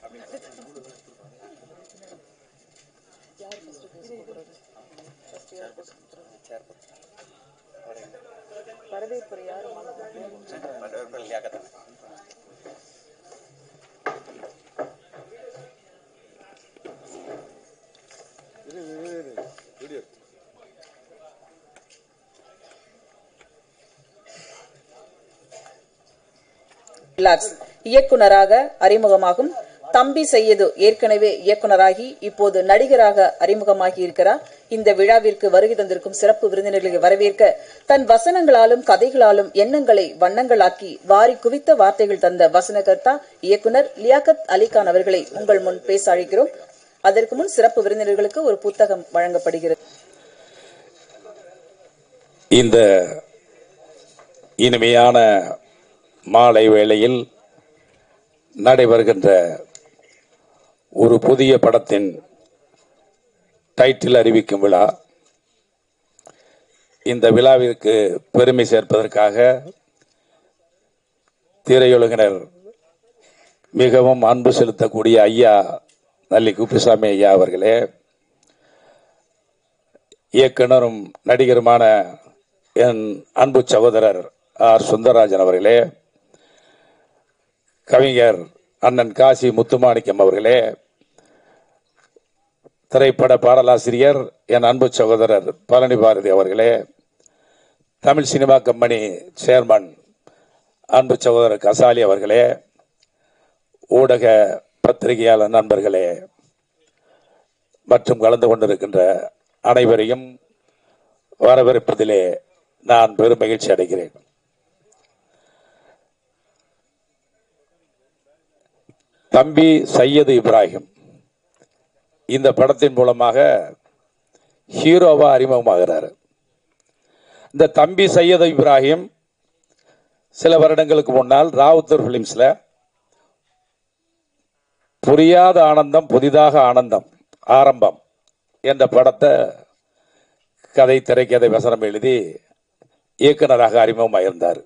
வரவேற்புரை யாரு ரிலாக்ஸ் இயக்குனராக அறிமுகமாகும் தம்பி செய்யது ஏற்கனவே இயக்குனராகி இப்போது நடிகராக அறிமுகமாகி இருக்கிறார் இந்த விழாவிற்கு வருகை தந்திருக்கும் சிறப்பு விருந்தினர்களை வரவேற்க தன் வசனங்களாலும் கதைகளாலும் எண்ணங்களை வண்ணங்களாக்கி வாரி குவித்த வார்த்தைகள் தந்த வசனகர்த்தா இயக்குனர் லியாகத் அலிகான் அவர்களை உங்கள் முன் பேச அழைக்கிறோம் அதற்கு முன் சிறப்பு விருந்தினர்களுக்கு ஒரு புத்தகம் வழங்கப்படுகிறது இந்த இனிமையான மாலை வேளையில் நடைபெறுகின்ற ஒரு புதிய படத்தின் டைட்டில் அறிவிக்கும் விழா இந்த விழாவிற்கு பெருமை சேர்ப்பதற்காக திரையுலகினர் மிகவும் அன்பு செலுத்தக்கூடிய ஐயா நல்லி குப்பிசாமி ஐயா அவர்களே இயக்குனரும் நடிகருமான என் அன்பு சகோதரர் ஆர் சுந்தரராஜன் அவர்களே கவிஞர் அண்ணன் காசி முத்துமாணிக்கம் அவர்களே திரைப்பட பாடலாசிரியர் என் அன்பு சகோதரர் பழனி பாரதி அவர்களே தமிழ் சினிமா கம்பெனி சேர்மன் அன்பு சகோதரர் கசாலி அவர்களே ஊடக பத்திரிகையாளர் நண்பர்களே மற்றும் கலந்து கொண்டிருக்கின்ற அனைவரையும் வரவேற்பதிலே நான் பெரும் மகிழ்ச்சி அடைகிறேன் தம்பி சையது இப்ராஹிம் இந்த படத்தின் மூலமாக ஹீரோவா அறிமுகமாகிறாரு இந்த தம்பி சையது இப்ராஹிம் சில வருடங்களுக்கு முன்னால் ராவுத்தர் பிலிம்ஸ்ல புரியாத ஆனந்தம் புதிதாக ஆனந்தம் ஆரம்பம் என்ற படத்தை கதை திரைக்கதை வசனம் எழுதி இயக்குனராக அறிமுகமாயிருந்தார்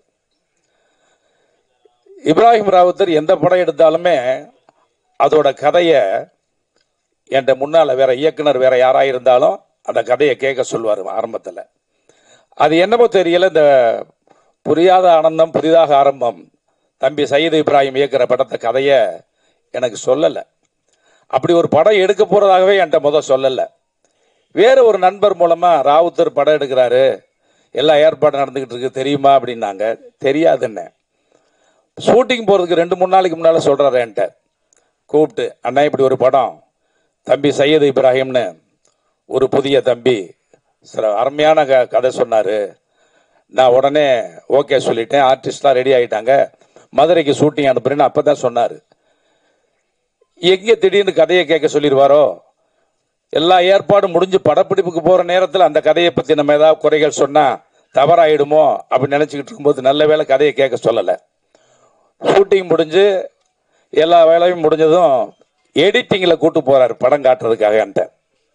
இப்ராஹிம் ராவுத்தர் எந்த படம் எடுத்தாலுமே அதோட கதையை என்ற முன்னால வேற இயக்குனர் வேற யாரா இருந்தாலும் அந்த கதையை கேட்க சொல்லுவார் ஆரம்பத்தில் அது என்னமோ தெரியல இந்த புரியாத ஆனந்தம் புதிதாக ஆரம்பம் தம்பி சயீது இப்ராஹிம் இயக்குற படத்தை கதையை எனக்கு சொல்லலை அப்படி ஒரு படம் எடுக்க போறதாகவே என்கிட்ட முத சொல்லலை வேற ஒரு நண்பர் மூலமா ராவுத்தர் படம் எடுக்கிறாரு எல்லா ஏற்பாடு நடந்துகிட்டு இருக்கு தெரியுமா அப்படின்னாங்க தெரியாதுன்னு ஷூட்டிங் போறதுக்கு ரெண்டு மூணு நாளைக்கு முன்னால சொல்றாரு என்கிட்ட கூப்பிட்டு அண்ணா இப்படி ஒரு படம் தம்பி சையது இப்ராஹிம்னு ஒரு புதிய தம்பி சில அருமையான க- கதை சொன்னாரு நான் உடனே ஓகே சொல்லிட்டேன் ஆர்டிஸ்ட்லாம் ரெடி ஆயிட்டாங்க மதுரைக்கு ஷூட்டிங் அனுப்புறேன்னு அப்பதான் சொன்னாரு எங்க திடீர்னு கதையை கேட்க சொல்லிடுவாரோ எல்லா ஏற்பாடும் முடிஞ்சு படப்பிடிப்புக்கு போற நேரத்தில் அந்த கதையை பத்தி நம்ம ஏதாவது குறைகள் சொன்னா தவறாயிடுமோ அப்படின்னு நினைச்சுக்கிட்டு இருக்கும்போது நல்ல வேளை கதையை கேட்க சொல்லலை ஷூட்டிங் முடிஞ்சு எல்லா வேலையும் முடிஞ்சதும் எடிட்டிங்கில் கூட்டு போறாரு படம் காட்டுறதுக்காக என்கிட்ட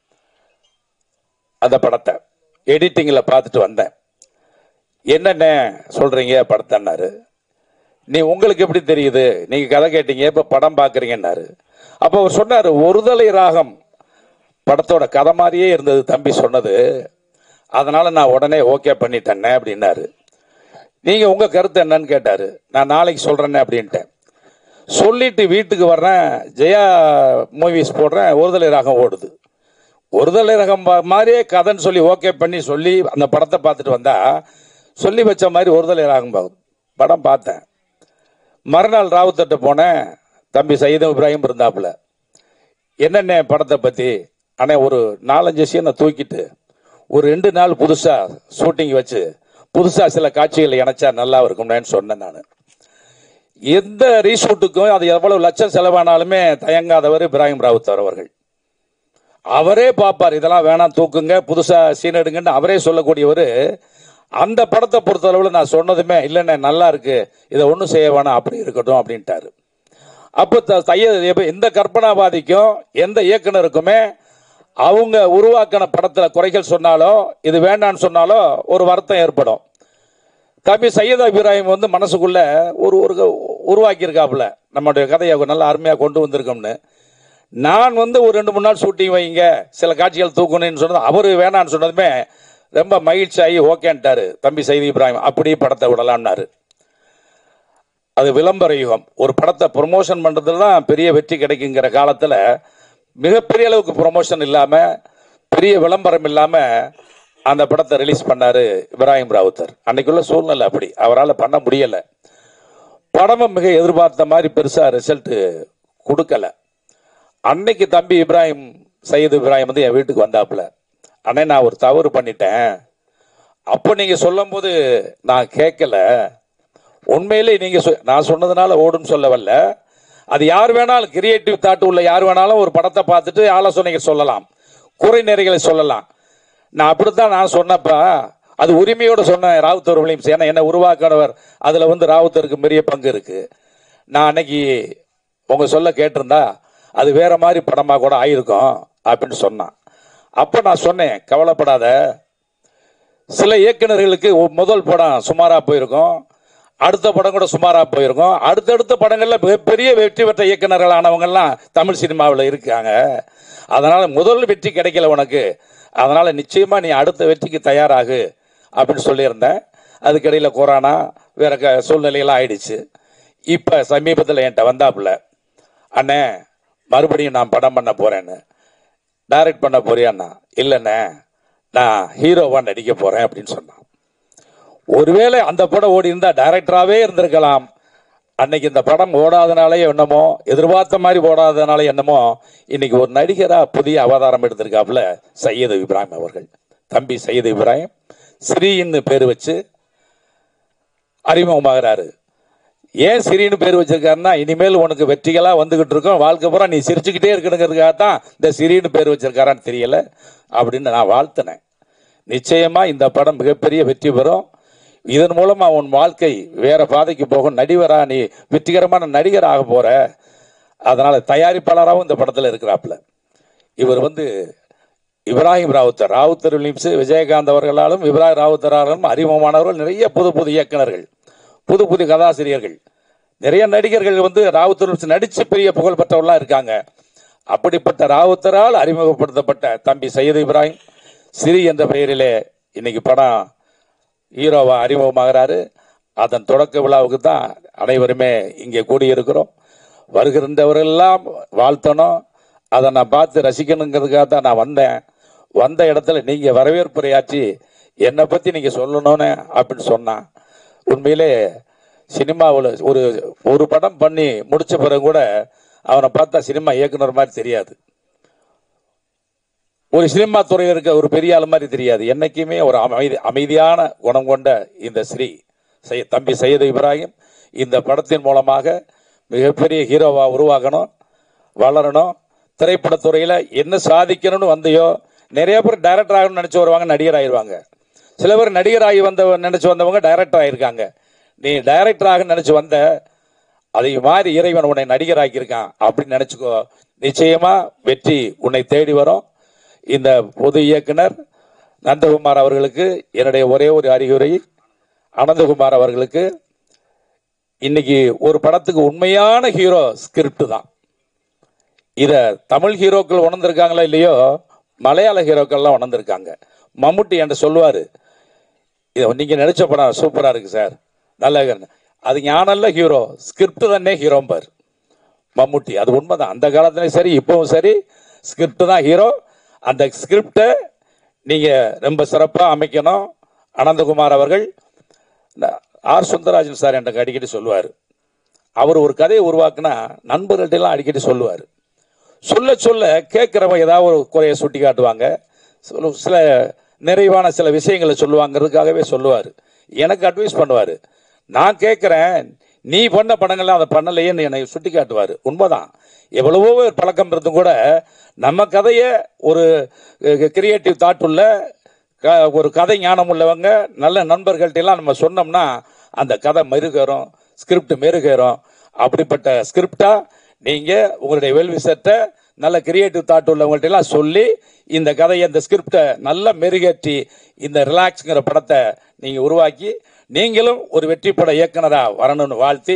அந்த படத்தை எடிட்டிங்கில் பார்த்துட்டு வந்தேன் என்னென்ன சொல்றீங்க படத்தைன்னாரு நீ உங்களுக்கு எப்படி தெரியுது நீங்க கதை கேட்டீங்க இப்ப படம் பாக்குறீங்கன்னாரு அப்ப அவர் சொன்னாரு ஒருதலை ராகம் படத்தோட கதை மாதிரியே இருந்தது தம்பி சொன்னது அதனால நான் உடனே ஓகே பண்ணிட்டேன்னே அப்படின்னாரு நீங்க உங்க கருத்து என்னன்னு கேட்டாரு நான் நாளைக்கு சொல்றேன்னே அப்படின்ட்டேன் சொல்லிட்டு வீட்டுக்கு வர்றேன் ஜெயா மூவிஸ் போடுறேன் ஒருதலை ராகம் ஓடுது ஒருதலை ரகம் பா- மாதிரியே கதைன்னு சொல்லி ஓகே பண்ணி சொல்லி அந்த படத்தை பார்த்துட்டு வந்தா சொல்லி வச்ச மாதிரி ஒருதலை ராகம் பா- படம் பார்த்தேன் மறுநாள் ராவுத்தட்ட போனேன் தம்பி சயீதம் இப்ராஹிம் இருந்தாப்புல என்னென்ன படத்தை பத்தி அண்ணே ஒரு நாலஞ்சு சீனை தூக்கிட்டு ஒரு ரெண்டு நாள் புதுசா ஷூட்டிங் வச்சு புதுசா சில காட்சிகளை இணைச்சா நல்லா இருக்கும்னு சொன்னேன் நான் எந்த ரீஷூட்டுக்கும் அது எவ்வளவு லட்சம் செலவானாலுமே தயங்காதவர் இப்ராஹிம் ராவுத்தர் அவர்கள் அவரே பார்ப்பார் இதெல்லாம் வேணாம் தூக்குங்க புதுசா சீன் எடுங்கன்னு அவரே சொல்லக்கூடியவர் அந்த படத்தை பொறுத்தளவில் நான் சொன்னதுமே இல்லைண்ணே நல்லா இருக்கு இதை ஒன்றும் செய்ய வேணாம் அப்படி இருக்கட்டும் அப்படின்ட்டாரு அப்போ த- தைய எப்ப- எந்த கற்பனாவாதிக்கும் எந்த இயக்குனருக்குமே அவங்க உருவாக்கின படத்துல குறைகள் சொன்னாலோ இது வேண்டான்னு சொன்னாலோ ஒரு வருத்தம் ஏற்படும் தம்பி சையத் இப்ராஹிம் வந்து மனசுக்குள்ள ஒரு ஒரு உருவாக்கியிருக்காப்புல நம்மளுடைய கதையை நல்லா அருமையாக கொண்டு வந்திருக்கோம்னு நான் வந்து ஒரு ரெண்டு மூணு நாள் ஷூட்டிங் வைங்க சில காட்சிகள் தூக்கணும்னு சொன்னது அவர் வேணான்னு சொன்னதுமே ரொம்ப மகிழ்ச்சி ஆகி ஓகேன்ட்டாரு தம்பி சைதி இப்ராஹிம் அப்படியே படத்தை விடலாம்னாரு அது விளம்பர யுகம் ஒரு படத்தை ப்ரொமோஷன் பண்ணுறதுல தான் பெரிய வெற்றி கிடைக்குங்கிற காலத்தில் மிகப்பெரிய அளவுக்கு ப்ரொமோஷன் இல்லாமல் பெரிய விளம்பரம் இல்லாமல் அந்த படத்தை ரிலீஸ் பண்ணாரு இப்ராஹிம் ராவுத்தர் அன்னைக்குள்ள சூழ்நிலை அப்படி அவரால் பண்ண முடியலை படமும் மிக எதிர்பார்த்த மாதிரி பெருசாக ரிசல்ட் கொடுக்கல அன்னைக்கு தம்பி இப்ராஹிம் சையது இப்ராஹிம் வந்து என் வீட்டுக்கு வந்தாப்புல அண்ணே நான் ஒரு தவறு பண்ணிட்டேன் அப்போ நீங்க சொல்லும்போது நான் கேட்கல உண்மையிலே நீங்க சொ- நான் சொன்னதுனால ஓடுன்னு சொல்ல வரல அது யார் வேணாலும் கிரியேட்டிவ் தாட் உள்ள யார் வேணாலும் ஒரு படத்தை பார்த்துட்டு ஆலோசனைகள் சொல்லலாம் குறை நிறைகளை சொல்லலாம் நான் அப்படித்தான் நான் சொன்னப்ப அது உரிமையோட சொன்னேன் ராவுத்தர் வில்லியம்ஸ் ஏன்னா என்ன உருவாக்கினவர் அதுல வந்து ராவுத்தருக்கு பெரிய பங்கு இருக்கு நான் அன்னைக்கு உங்க சொல்ல கேட்டிருந்தா அது வேற மாதிரி படமா கூட ஆயிருக்கும் அப்படின்னு சொன்னான் அப்ப நான் சொன்னேன் கவலைப்படாத சில இயக்குனர்களுக்கு ஒ- முதல் படம் சுமாரா போயிருக்கும் அடுத்த படம் கூட சுமாரா போயிருக்கும் அடுத்தடுத்த படங்கள்ல மிகப்பெரிய வெற்றி பெற்ற இயக்குனர்களானவங்கெல்லாம் தமிழ் சினிமாவில் இருக்காங்க அதனால முதல் வெற்றி கிடைக்கல உனக்கு அதனால நிச்சயமா நீ அடுத்த வெற்றிக்கு தயாராகு அப்படின்னு சொல்லியிருந்தேன் அதுக்கிடையில் கொரோனா வேற க- சூழ்நிலையெல்லாம் ஆயிடுச்சு இப்போ சமீபத்தில் என்கிட்ட வந்தாப்புல அண்ணே மறுபடியும் நான் படம் பண்ண போறேன்னு டைரக்ட் பண்ண போறியாண்ணா இல்லைண்ணே நான் ஹீரோவா நடிக்க போறேன் அப்படின்னு சொன்னான் ஒருவேளை அந்த படம் ஓடி இருந்தா டைரக்டராகவே இருந்திருக்கலாம் அன்னைக்கு இந்த படம் ஓடாதனாலே என்னமோ எதிர்பார்த்த மாதிரி ஓடாதனாலே என்னமோ இன்னைக்கு ஒரு நடிகரா புதிய அவதாரம் எடுத்திருக்காப்புல சையது இப்ராஹிம் அவர்கள் தம்பி சையது இப்ராஹிம் ஸ்ரீன்னு பேர் வச்சு அறிமுகமாகிறாரு ஏன் சிரின்னு பேர் வச்சிருக்காருன்னா இனிமேல் உனக்கு வெற்றிகளா வந்துகிட்டு இருக்கும் வாழ்க்கை பூரா நீ சிரிச்சுக்கிட்டே இருக்கணுங்கிறதுக்காக தான் இந்த சிரின்னு பேர் வச்சிருக்காரான்னு தெரியல அப்படின்னு நான் வாழ்த்தினேன் நிச்சயமா இந்த படம் மிகப்பெரிய வெற்றி பெறும் இதன் மூலமா உன் வாழ்க்கை வேற பாதைக்கு போகும் நடிகரா நீ வெற்றிகரமான நடிகர் ஆக போற அதனால தயாரிப்பாளராகவும் இந்த படத்துல இருக்கிறாப்புல இவர் வந்து இப்ராஹிம் ராவுத்தர் ராவுத்தர் வில்லியம்ஸ் விஜயகாந்த் அவர்களாலும் இப்ராஹிம் ராவுத்தராலும் அறிமுகமானவர்கள் நிறைய புது புது இயக்குனர்கள் புது புது கதாசிரியர்கள் நிறைய நடிகர்கள் வந்து ராவுத்தர் வில்லியம்ஸ் நடிச்சு பெரிய புகழ் பெற்றவர்களாம் இருக்காங்க அப்படிப்பட்ட ராவுத்தரால் அறிமுகப்படுத்தப்பட்ட தம்பி சையது இப்ராஹிம் சிறி என்ற பெயரிலே இன்னைக்கு படம் ஹீரோவா அறிமுகமாகிறாரு அதன் தொடக்க விழாவுக்கு தான் அனைவருமே இங்கே கூடியிருக்கிறோம் வருகின்றவரெல்லாம் வாழ்த்தணும் அதை நான் பார்த்து ரசிக்கணுங்கிறதுக்காக தான் நான் வந்தேன் வந்த இடத்துல நீங்க வரவேற்புரையாற்றி என்னை பத்தி நீங்க சொல்லணும்னு அப்படின்னு சொன்னான் உண்மையிலே சினிமாவில் ஒரு ஒரு படம் பண்ணி முடிச்ச பிறகு கூட அவனை பார்த்தா சினிமா இயக்குனர் மாதிரி தெரியாது ஒரு சினிமா துறையில் இருக்க ஒரு பெரிய ஆள் மாதிரி தெரியாது என்னைக்குமே ஒரு அமைதி அமைதியான குணம் கொண்ட இந்த ஸ்ரீ சை- தம்பி சையது இப்ராஹிம் இந்த படத்தின் மூலமாக மிகப்பெரிய ஹீரோவா உருவாகணும் வளரணும் திரைப்படத்துறையில என்ன சாதிக்கணும்னு வந்தையோ நிறைய பேர் டைரக்டர் ஆகணும்னு நினைச்சு வருவாங்க நடிகர் ஆயிருவாங்க சில பேர் நடிகர் ஆகி வந்த நினைச்சு வந்தவங்க டைரக்டர் ஆயிருக்காங்க நீ டைரக்டர் ஆக நினைச்சு வந்த அதை மாதிரி இறைவன் உன்னை நடிகராக்கி இருக்கான் அப்படின்னு நினைச்சுக்கோ நிச்சயமா வெற்றி உன்னை தேடி வரும் இந்த பொது இயக்குனர் நந்தகுமார் அவர்களுக்கு என்னுடைய ஒரே ஒரு அறிகுறி அனந்தகுமார் அவர்களுக்கு இன்னைக்கு ஒரு படத்துக்கு உண்மையான ஹீரோ ஸ்கிரிப்ட் தான் இத தமிழ் ஹீரோக்கள் உணர்ந்திருக்காங்களா இல்லையோ மலையாள ஹீரோக்கள்லாம் உணர்ந்திருக்காங்க மம்முட்டி என்கிட்ட சொல்லுவாரு இதை நீங்க நினைச்ச படம் சூப்பரா இருக்கு சார் நல்லா இருக்கு அது ஞானல்ல ஹீரோ ஸ்கிரிப்ட் தானே ஹீரோம்பார் மம்முட்டி அது உண்மைதான் அந்த காலத்துலயும் சரி இப்பவும் சரி ஸ்கிரிப்ட் தான் ஹீரோ அந்த ஸ்கிரிப்டை நீங்க ரொம்ப சிறப்பா அமைக்கணும் அனந்தகுமார் அவர்கள் இந்த ஆர் சுந்தரராஜன் சார் எனக்கு அடிக்கடி சொல்லுவார் அவர் ஒரு கதையை உருவாக்குனா நண்பர்கள்ட்ட எல்லாம் அடிக்கடி சொல்லுவார் சொல்ல சொல்ல கேட்குறவங்க ஏதாவது ஒரு குறையை சுட்டி காட்டுவாங்க சில- சில நிறைவான சில விஷயங்களை சொல்லுவாங்கிறதுக்காகவே சொல்லுவார் எனக்கு அட்வைஸ் பண்ணுவார் நான் கேட்குறேன் நீ பண்ண படங்கள்லாம் அதை பண்ணலையேன்னு என்னை சுட்டி காட்டுவார் உண்மைதான் எவ்வளவோ பேர் பழக்கம் இருந்தும் கூட நம்ம கதையை ஒரு கிரியேட்டிவ் தாட் உள்ள க- ஒரு கதை ஞானம் உள்ளவங்க நல்ல நண்பர்கள்ட்ட எல்லாம் நம்ம சொன்னோம்னா அந்த கதை மெருகேறும் ஸ்கிரிப்ட் மெருகேறும் அப்படிப்பட்ட ஸ்கிரிப்டா நீங்க உங்களுடைய வெல்விசத்தை நல்ல கிரியேட்டிவ் தாட் உள்ளவங்கள்ட்ட எல்லாம் சொல்லி இந்த கதையை இந்த ஸ்கிரிப்டை நல்லா மெருகேற்றி இந்த ரிலாக்ஸ்ங்கிற படத்தை நீங்க உருவாக்கி நீங்களும் ஒரு வெற்றி பட இயக்குனரா வரணும்னு வாழ்த்தி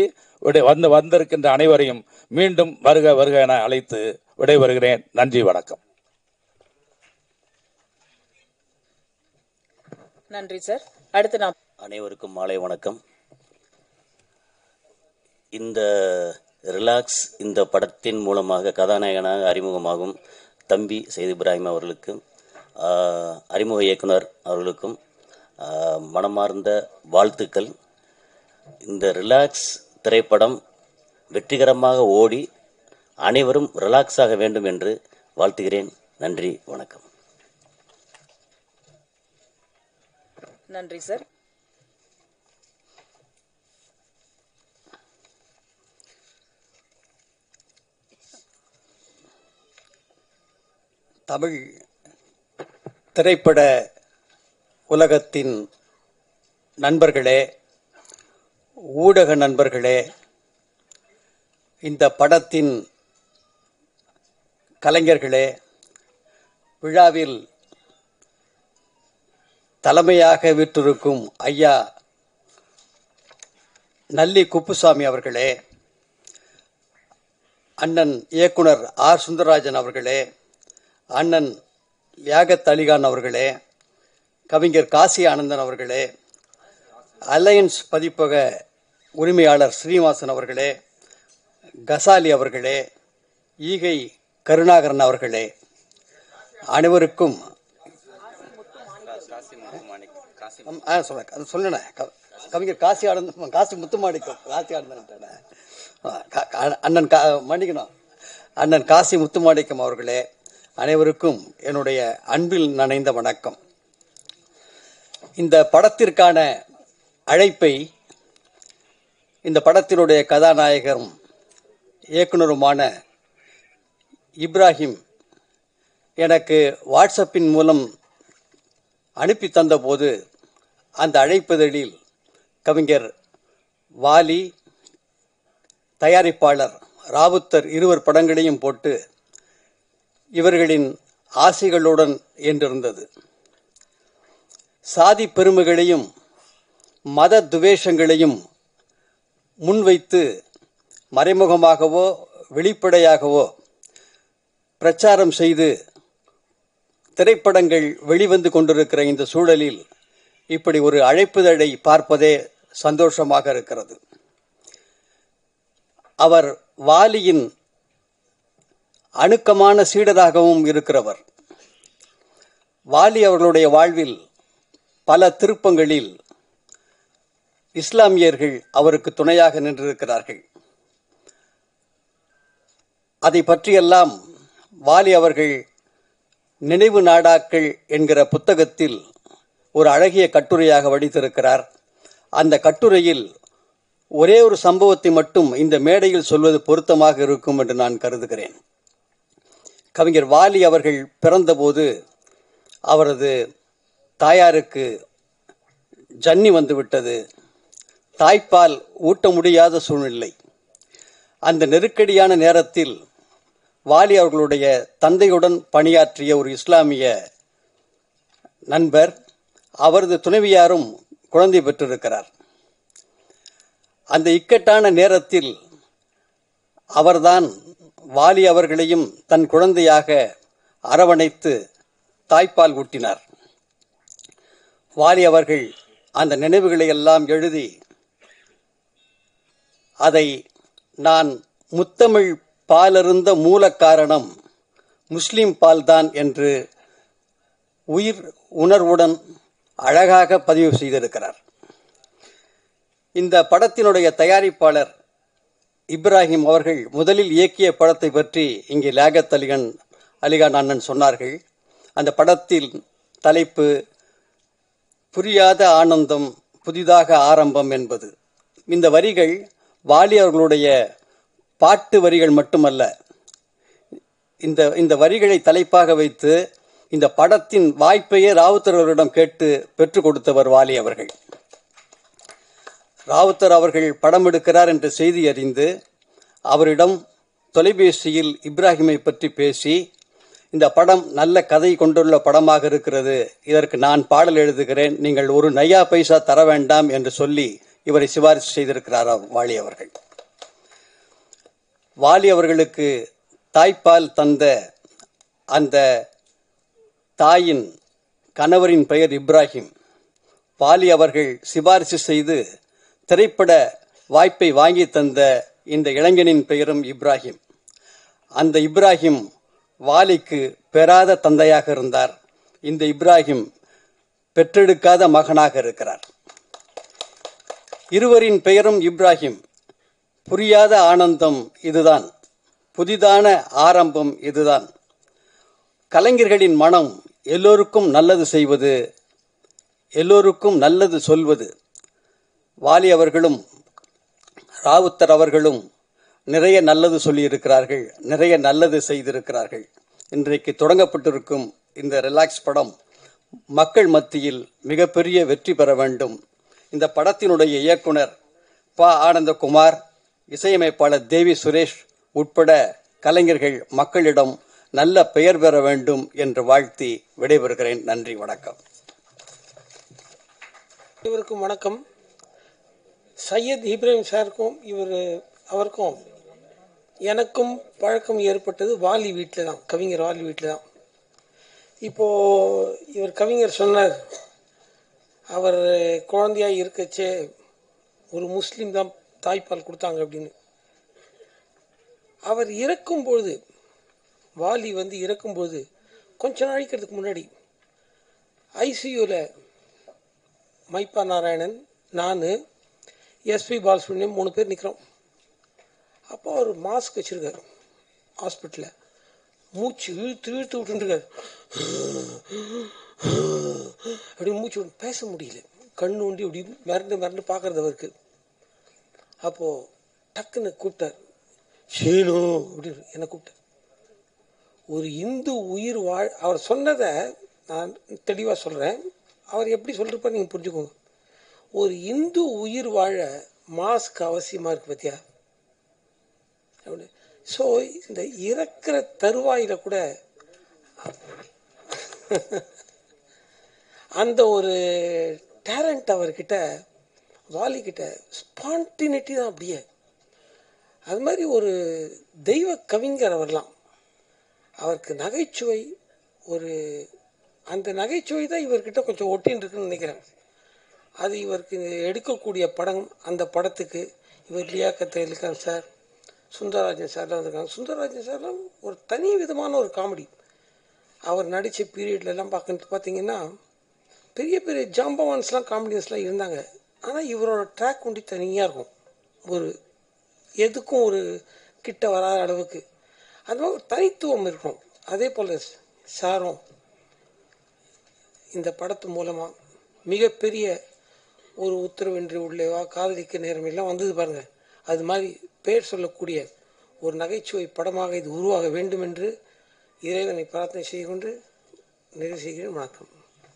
விடை- வந்து வந்திருக்கின்ற அனைவரையும் மீண்டும் வருக வருக என அழைத்து விடைபெறுகிறேன் நன்றி வணக்கம் நன்றி சார் அடுத்து நாம் அனைவருக்கும் மாலை வணக்கம் இந்த ரிலாக்ஸ் இந்த படத்தின் மூலமாக கதாநாயகனாக அறிமுகமாகும் தம்பி சையத் இப்ராஹிம் அவர்களுக்கும் ஆஹ், அறிமுக இயக்குனர் அவர்களுக்கும் ஆஹ், மனமார்ந்த வாழ்த்துக்கள் இந்த ரிலாக்ஸ் திரைப்படம் வெற்றிகரமாக ஓடி அனைவரும் ரிலாக்ஸ் ஆக வேண்டும் என்று வாழ்த்துகிறேன் நன்றி வணக்கம் நன்றி சார் தமிழ் திரைப்பட உலகத்தின் நண்பர்களே ஊடக நண்பர்களே இந்த படத்தின் கலைஞர்களே விழாவில் தலைமையாக விற்றிருக்கும் ஐயா நல்லி குப்புசாமி அவர்களே அண்ணன் இயக்குனர் ஆர் சுந்தரராஜன் அவர்களே அண்ணன் யாகத் அலிகான் அவர்களே கவிஞர் காசி ஆனந்தன் அவர்களே அலையன்ஸ் பதிப்பக உரிமையாளர் ஸ்ரீனிவாசன் அவர்களே கசாலி அவர்களே ஈகை கருணாகரன் அவர்களே அனைவருக்கும் ம், ஆ சொல்ல அது சொன்னேன் க- கவிஞர் காசி ஆனந்தன் காசி முத்துமாணிக்கம் காசி ஆனந்தன் அண்ணன் கா மன்னிக்கணும் அண்ணன் காசி முத்துமாணிக்கம் அவர்களே அனைவருக்கும் என்னுடைய அன்பில் நனைந்த வணக்கம் இந்த படத்திற்கான அழைப்பை இந்த படத்தினுடைய கதாநாயகரும் இயக்குனருமான இப்ராஹிம் எனக்கு வாட்ஸ்அப்பின் மூலம் அனுப்பி தந்தபோது அந்த அழைப்புதழில் கவிஞர் வாலி தயாரிப்பாளர் ராவுத்தர் இருவர் படங்களையும் போட்டு இவர்களின் ஆசைகளுடன் என்றிருந்தது சாதி பெருமைகளையும் மத துவேஷங்களையும் முன்வைத்து மறைமுகமாகவோ வெளிப்படையாகவோ பிரச்சாரம் செய்து திரைப்படங்கள் வெளிவந்து கொண்டிருக்கிற இந்த சூழலில் இப்படி ஒரு அழைப்புதழை பார்ப்பதே சந்தோஷமாக இருக்கிறது அவர் வாலியின் அணுக்கமான சீடராகவும் இருக்கிறவர் வாலி அவர்களுடைய வாழ்வில் பல திருப்பங்களில் இஸ்லாமியர்கள் அவருக்கு துணையாக நின்றிருக்கிறார்கள் அதை பற்றியெல்லாம் வாலி அவர்கள் நினைவு நாடாக்கள் என்கிற புத்தகத்தில் ஒரு அழகிய கட்டுரையாக வடித்திருக்கிறார் அந்த கட்டுரையில் ஒரே ஒரு சம்பவத்தை மட்டும் இந்த மேடையில் சொல்வது பொருத்தமாக இருக்கும் என்று நான் கருதுகிறேன் கவிஞர் வாலி அவர்கள் பிறந்தபோது அவரது தாயாருக்கு ஜன்னி வந்துவிட்டது தாய்ப்பால் ஊட்ட முடியாத சூழ்நிலை அந்த நெருக்கடியான நேரத்தில் வாலி அவர்களுடைய தந்தையுடன் பணியாற்றிய ஒரு இஸ்லாமிய நண்பர் அவரது துணைவியாரும் குழந்தை பெற்றிருக்கிறார் அந்த இக்கட்டான நேரத்தில் அவர்தான் வாலி அவர்களையும் தன் குழந்தையாக அரவணைத்து தாய்ப்பால் ஊட்டினார் வாலி அவர்கள் அந்த நினைவுகளை எல்லாம் எழுதி அதை நான் முத்தமிழ் பாலருந்த மூல காரணம் முஸ்லிம் பால்தான் என்று உயிர் உணர்வுடன் அழகாக பதிவு செய்திருக்கிறார் இந்த படத்தினுடைய தயாரிப்பாளர் இப்ராஹிம் அவர்கள் முதலில் இயக்கிய படத்தை பற்றி இங்கே லியாகத் அலிகன் அலிகான் அண்ணன் சொன்னார்கள் அந்த படத்தில் தலைப்பு புரியாத ஆனந்தம் புதிதாக ஆரம்பம் என்பது இந்த வரிகள் வாலி அவர்களுடைய பாட்டு வரிகள் மட்டுமல்ல இந்த இந்த வரிகளை தலைப்பாக வைத்து இந்த படத்தின் வாய்ப்பையே ராவுத்தர் அவர்களிடம் கேட்டு பெற்றுக் கொடுத்தவர் வாலி அவர்கள் ராவுத்தர் அவர்கள் படம் எடுக்கிறார் என்ற செய்தி அறிந்து அவரிடம் தொலைபேசியில் இப்ராஹிமை பற்றி பேசி இந்த படம் நல்ல கதை கொண்டுள்ள படமாக இருக்கிறது இதற்கு நான் பாடல் எழுதுகிறேன் நீங்கள் ஒரு நையா பைசா தர வேண்டாம் என்று சொல்லி இவரை சிபாரிசு செய்திருக்கிறார் அவர் வாலி அவர்கள் வாலி அவர்களுக்கு தாய்ப்பால் தந்த அந்த தாயின் கணவரின் பெயர் இப்ராஹிம் வாலி அவர்கள் சிபாரிசு செய்து திரைப்பட வாய்ப்பை வாங்கி தந்த இந்த இளைஞனின் பெயரும் இப்ராஹிம் அந்த இப்ராஹிம் வாலிக்கு பெறாத தந்தையாக இருந்தார் இந்த இப்ராஹிம் பெற்றெடுக்காத மகனாக இருக்கிறார் இருவரின் பெயரும் இப்ராஹிம் புரியாத ஆனந்தம் இதுதான் புதிதான ஆரம்பம் இதுதான் கலைஞர்களின் மனம் எல்லோருக்கும் நல்லது செய்வது எல்லோருக்கும் நல்லது சொல்வது வாலி அவர்களும் ராவுத்தர் அவர்களும் நிறைய நல்லது சொல்லியிருக்கிறார்கள் நிறைய நல்லது செய்திருக்கிறார்கள் இன்றைக்கு தொடங்கப்பட்டிருக்கும் இந்த ரிலாக்ஸ் படம் மக்கள் மத்தியில் மிகப்பெரிய வெற்றி பெற வேண்டும் இந்த படத்தினுடைய இயக்குனர் ப ஆனந்தகுமார் இசையமைப்பாளர் தேவி சுரேஷ் உட்பட கலைஞர்கள் மக்களிடம் நல்ல பெயர் பெற வேண்டும் என்று வாழ்த்தி விடைபெறுகிறேன் நன்றி வணக்கம் இவருக்கும் வணக்கம் சையத் இப்ராஹிம் சாருக்கும் இவர் அவருக்கும் எனக்கும் பழக்கம் ஏற்பட்டது வாலி வீட்டில் தான் கவிஞர் வாலி வீட்டில் தான் இப்போது இவர் கவிஞர் சொன்னார் அவர் குழந்தையா இருக்கச்சே ஒரு முஸ்லீம் தான் தாய்ப்பால் கொடுத்தாங்க அப்படின்னு அவர் இறக்கும் பொழுது வாலி வந்து இறக்கும் பொழுது கொஞ்ச நாளைக்கிறதுக்கு முன்னாடி ஐசியூவில் மைப்பா நாராயணன் நான் எஸ்பி பாலசுப்ரமணியம் மூணு பேர் நிற்கிறோம் அப்போ அவர் மாஸ்க் வச்சுருக்காரு ஹாஸ்பிட்டலில் மூச்சு இழுத்து இழுத்து விட்டுருக்காரு அப்படி மூச்சு விட்டு பேச முடியல கண்ணு ஒண்டி அப்படி மிரண்டு மிரண்டு பார்க்கறது அவருக்கு அப்போது டக்குன்னு கூப்பிட்டார் சீனு அப்படின்னு என்னை கூப்பிட்டார் ஒரு இந்து உயிர் வாழ் அவர் சொன்னதை நான் தெளிவாக சொல்கிறேன் அவர் எப்படி சொல்லிருப்பார் நீங்கள் புரிஞ்சுக்கோங்க ஒரு இந்து உயிர் வாழ மாஸ்க் அவசியமாக இருக்கு பத்தியா அப்படி ஸோ இந்த இறக்குற தருவாயில் கூட அந்த ஒரு டேலண்ட் அவர்கிட்ட வாலிக்கிட்ட ஸ்பான்டினிட்டி தான் அப்படியே அது மாதிரி ஒரு தெய்வ கவிஞர் அவர்லாம் அவருக்கு நகைச்சுவை ஒரு அந்த நகைச்சுவை தான் இவர்கிட்ட கொஞ்சம் ஒட்டின்னு இருக்குன்னு நினைக்கிறேன் அது இவருக்கு எடுக்கக்கூடிய படம் அந்த படத்துக்கு இவர் லியாக்கத்தை இலக்கம் சார் சுந்தரராஜன் சார்லாம் வந்திருக்காங்க சுந்தரராஜன் சார்லாம் ஒரு தனி விதமான ஒரு காமெடி அவர் நடித்த பீரியட்லலாம் பார்க்க பார்த்தீங்கன்னா பெரிய பெரிய ஜாம்பவான்ஸ்லாம் காமெடியன்ஸ்லாம் இருந்தாங்க ஆனால் இவரோட ட்ராக் ஒண்டி தனியாக இருக்கும் ஒரு எதுக்கும் ஒரு கிட்ட வராத அளவுக்கு அது மாதிரி ஒரு தனித்துவம் இருக்கும் அதே போல் சாரும் இந்த படத்து மூலமாக மிகப்பெரிய ஒரு உத்தரவின்றி உள்ளேவா காதலிக்க நேரம் எல்லாம் வந்தது பாருங்க அது மாதிரி பேர் சொல்லக்கூடிய ஒரு நகைச்சுவை படமாக இது உருவாக வேண்டும் என்று இறைவனை பிரார்த்தனை செய்து கொண்டு நிறைவு செய்கிறேன் வணக்கம்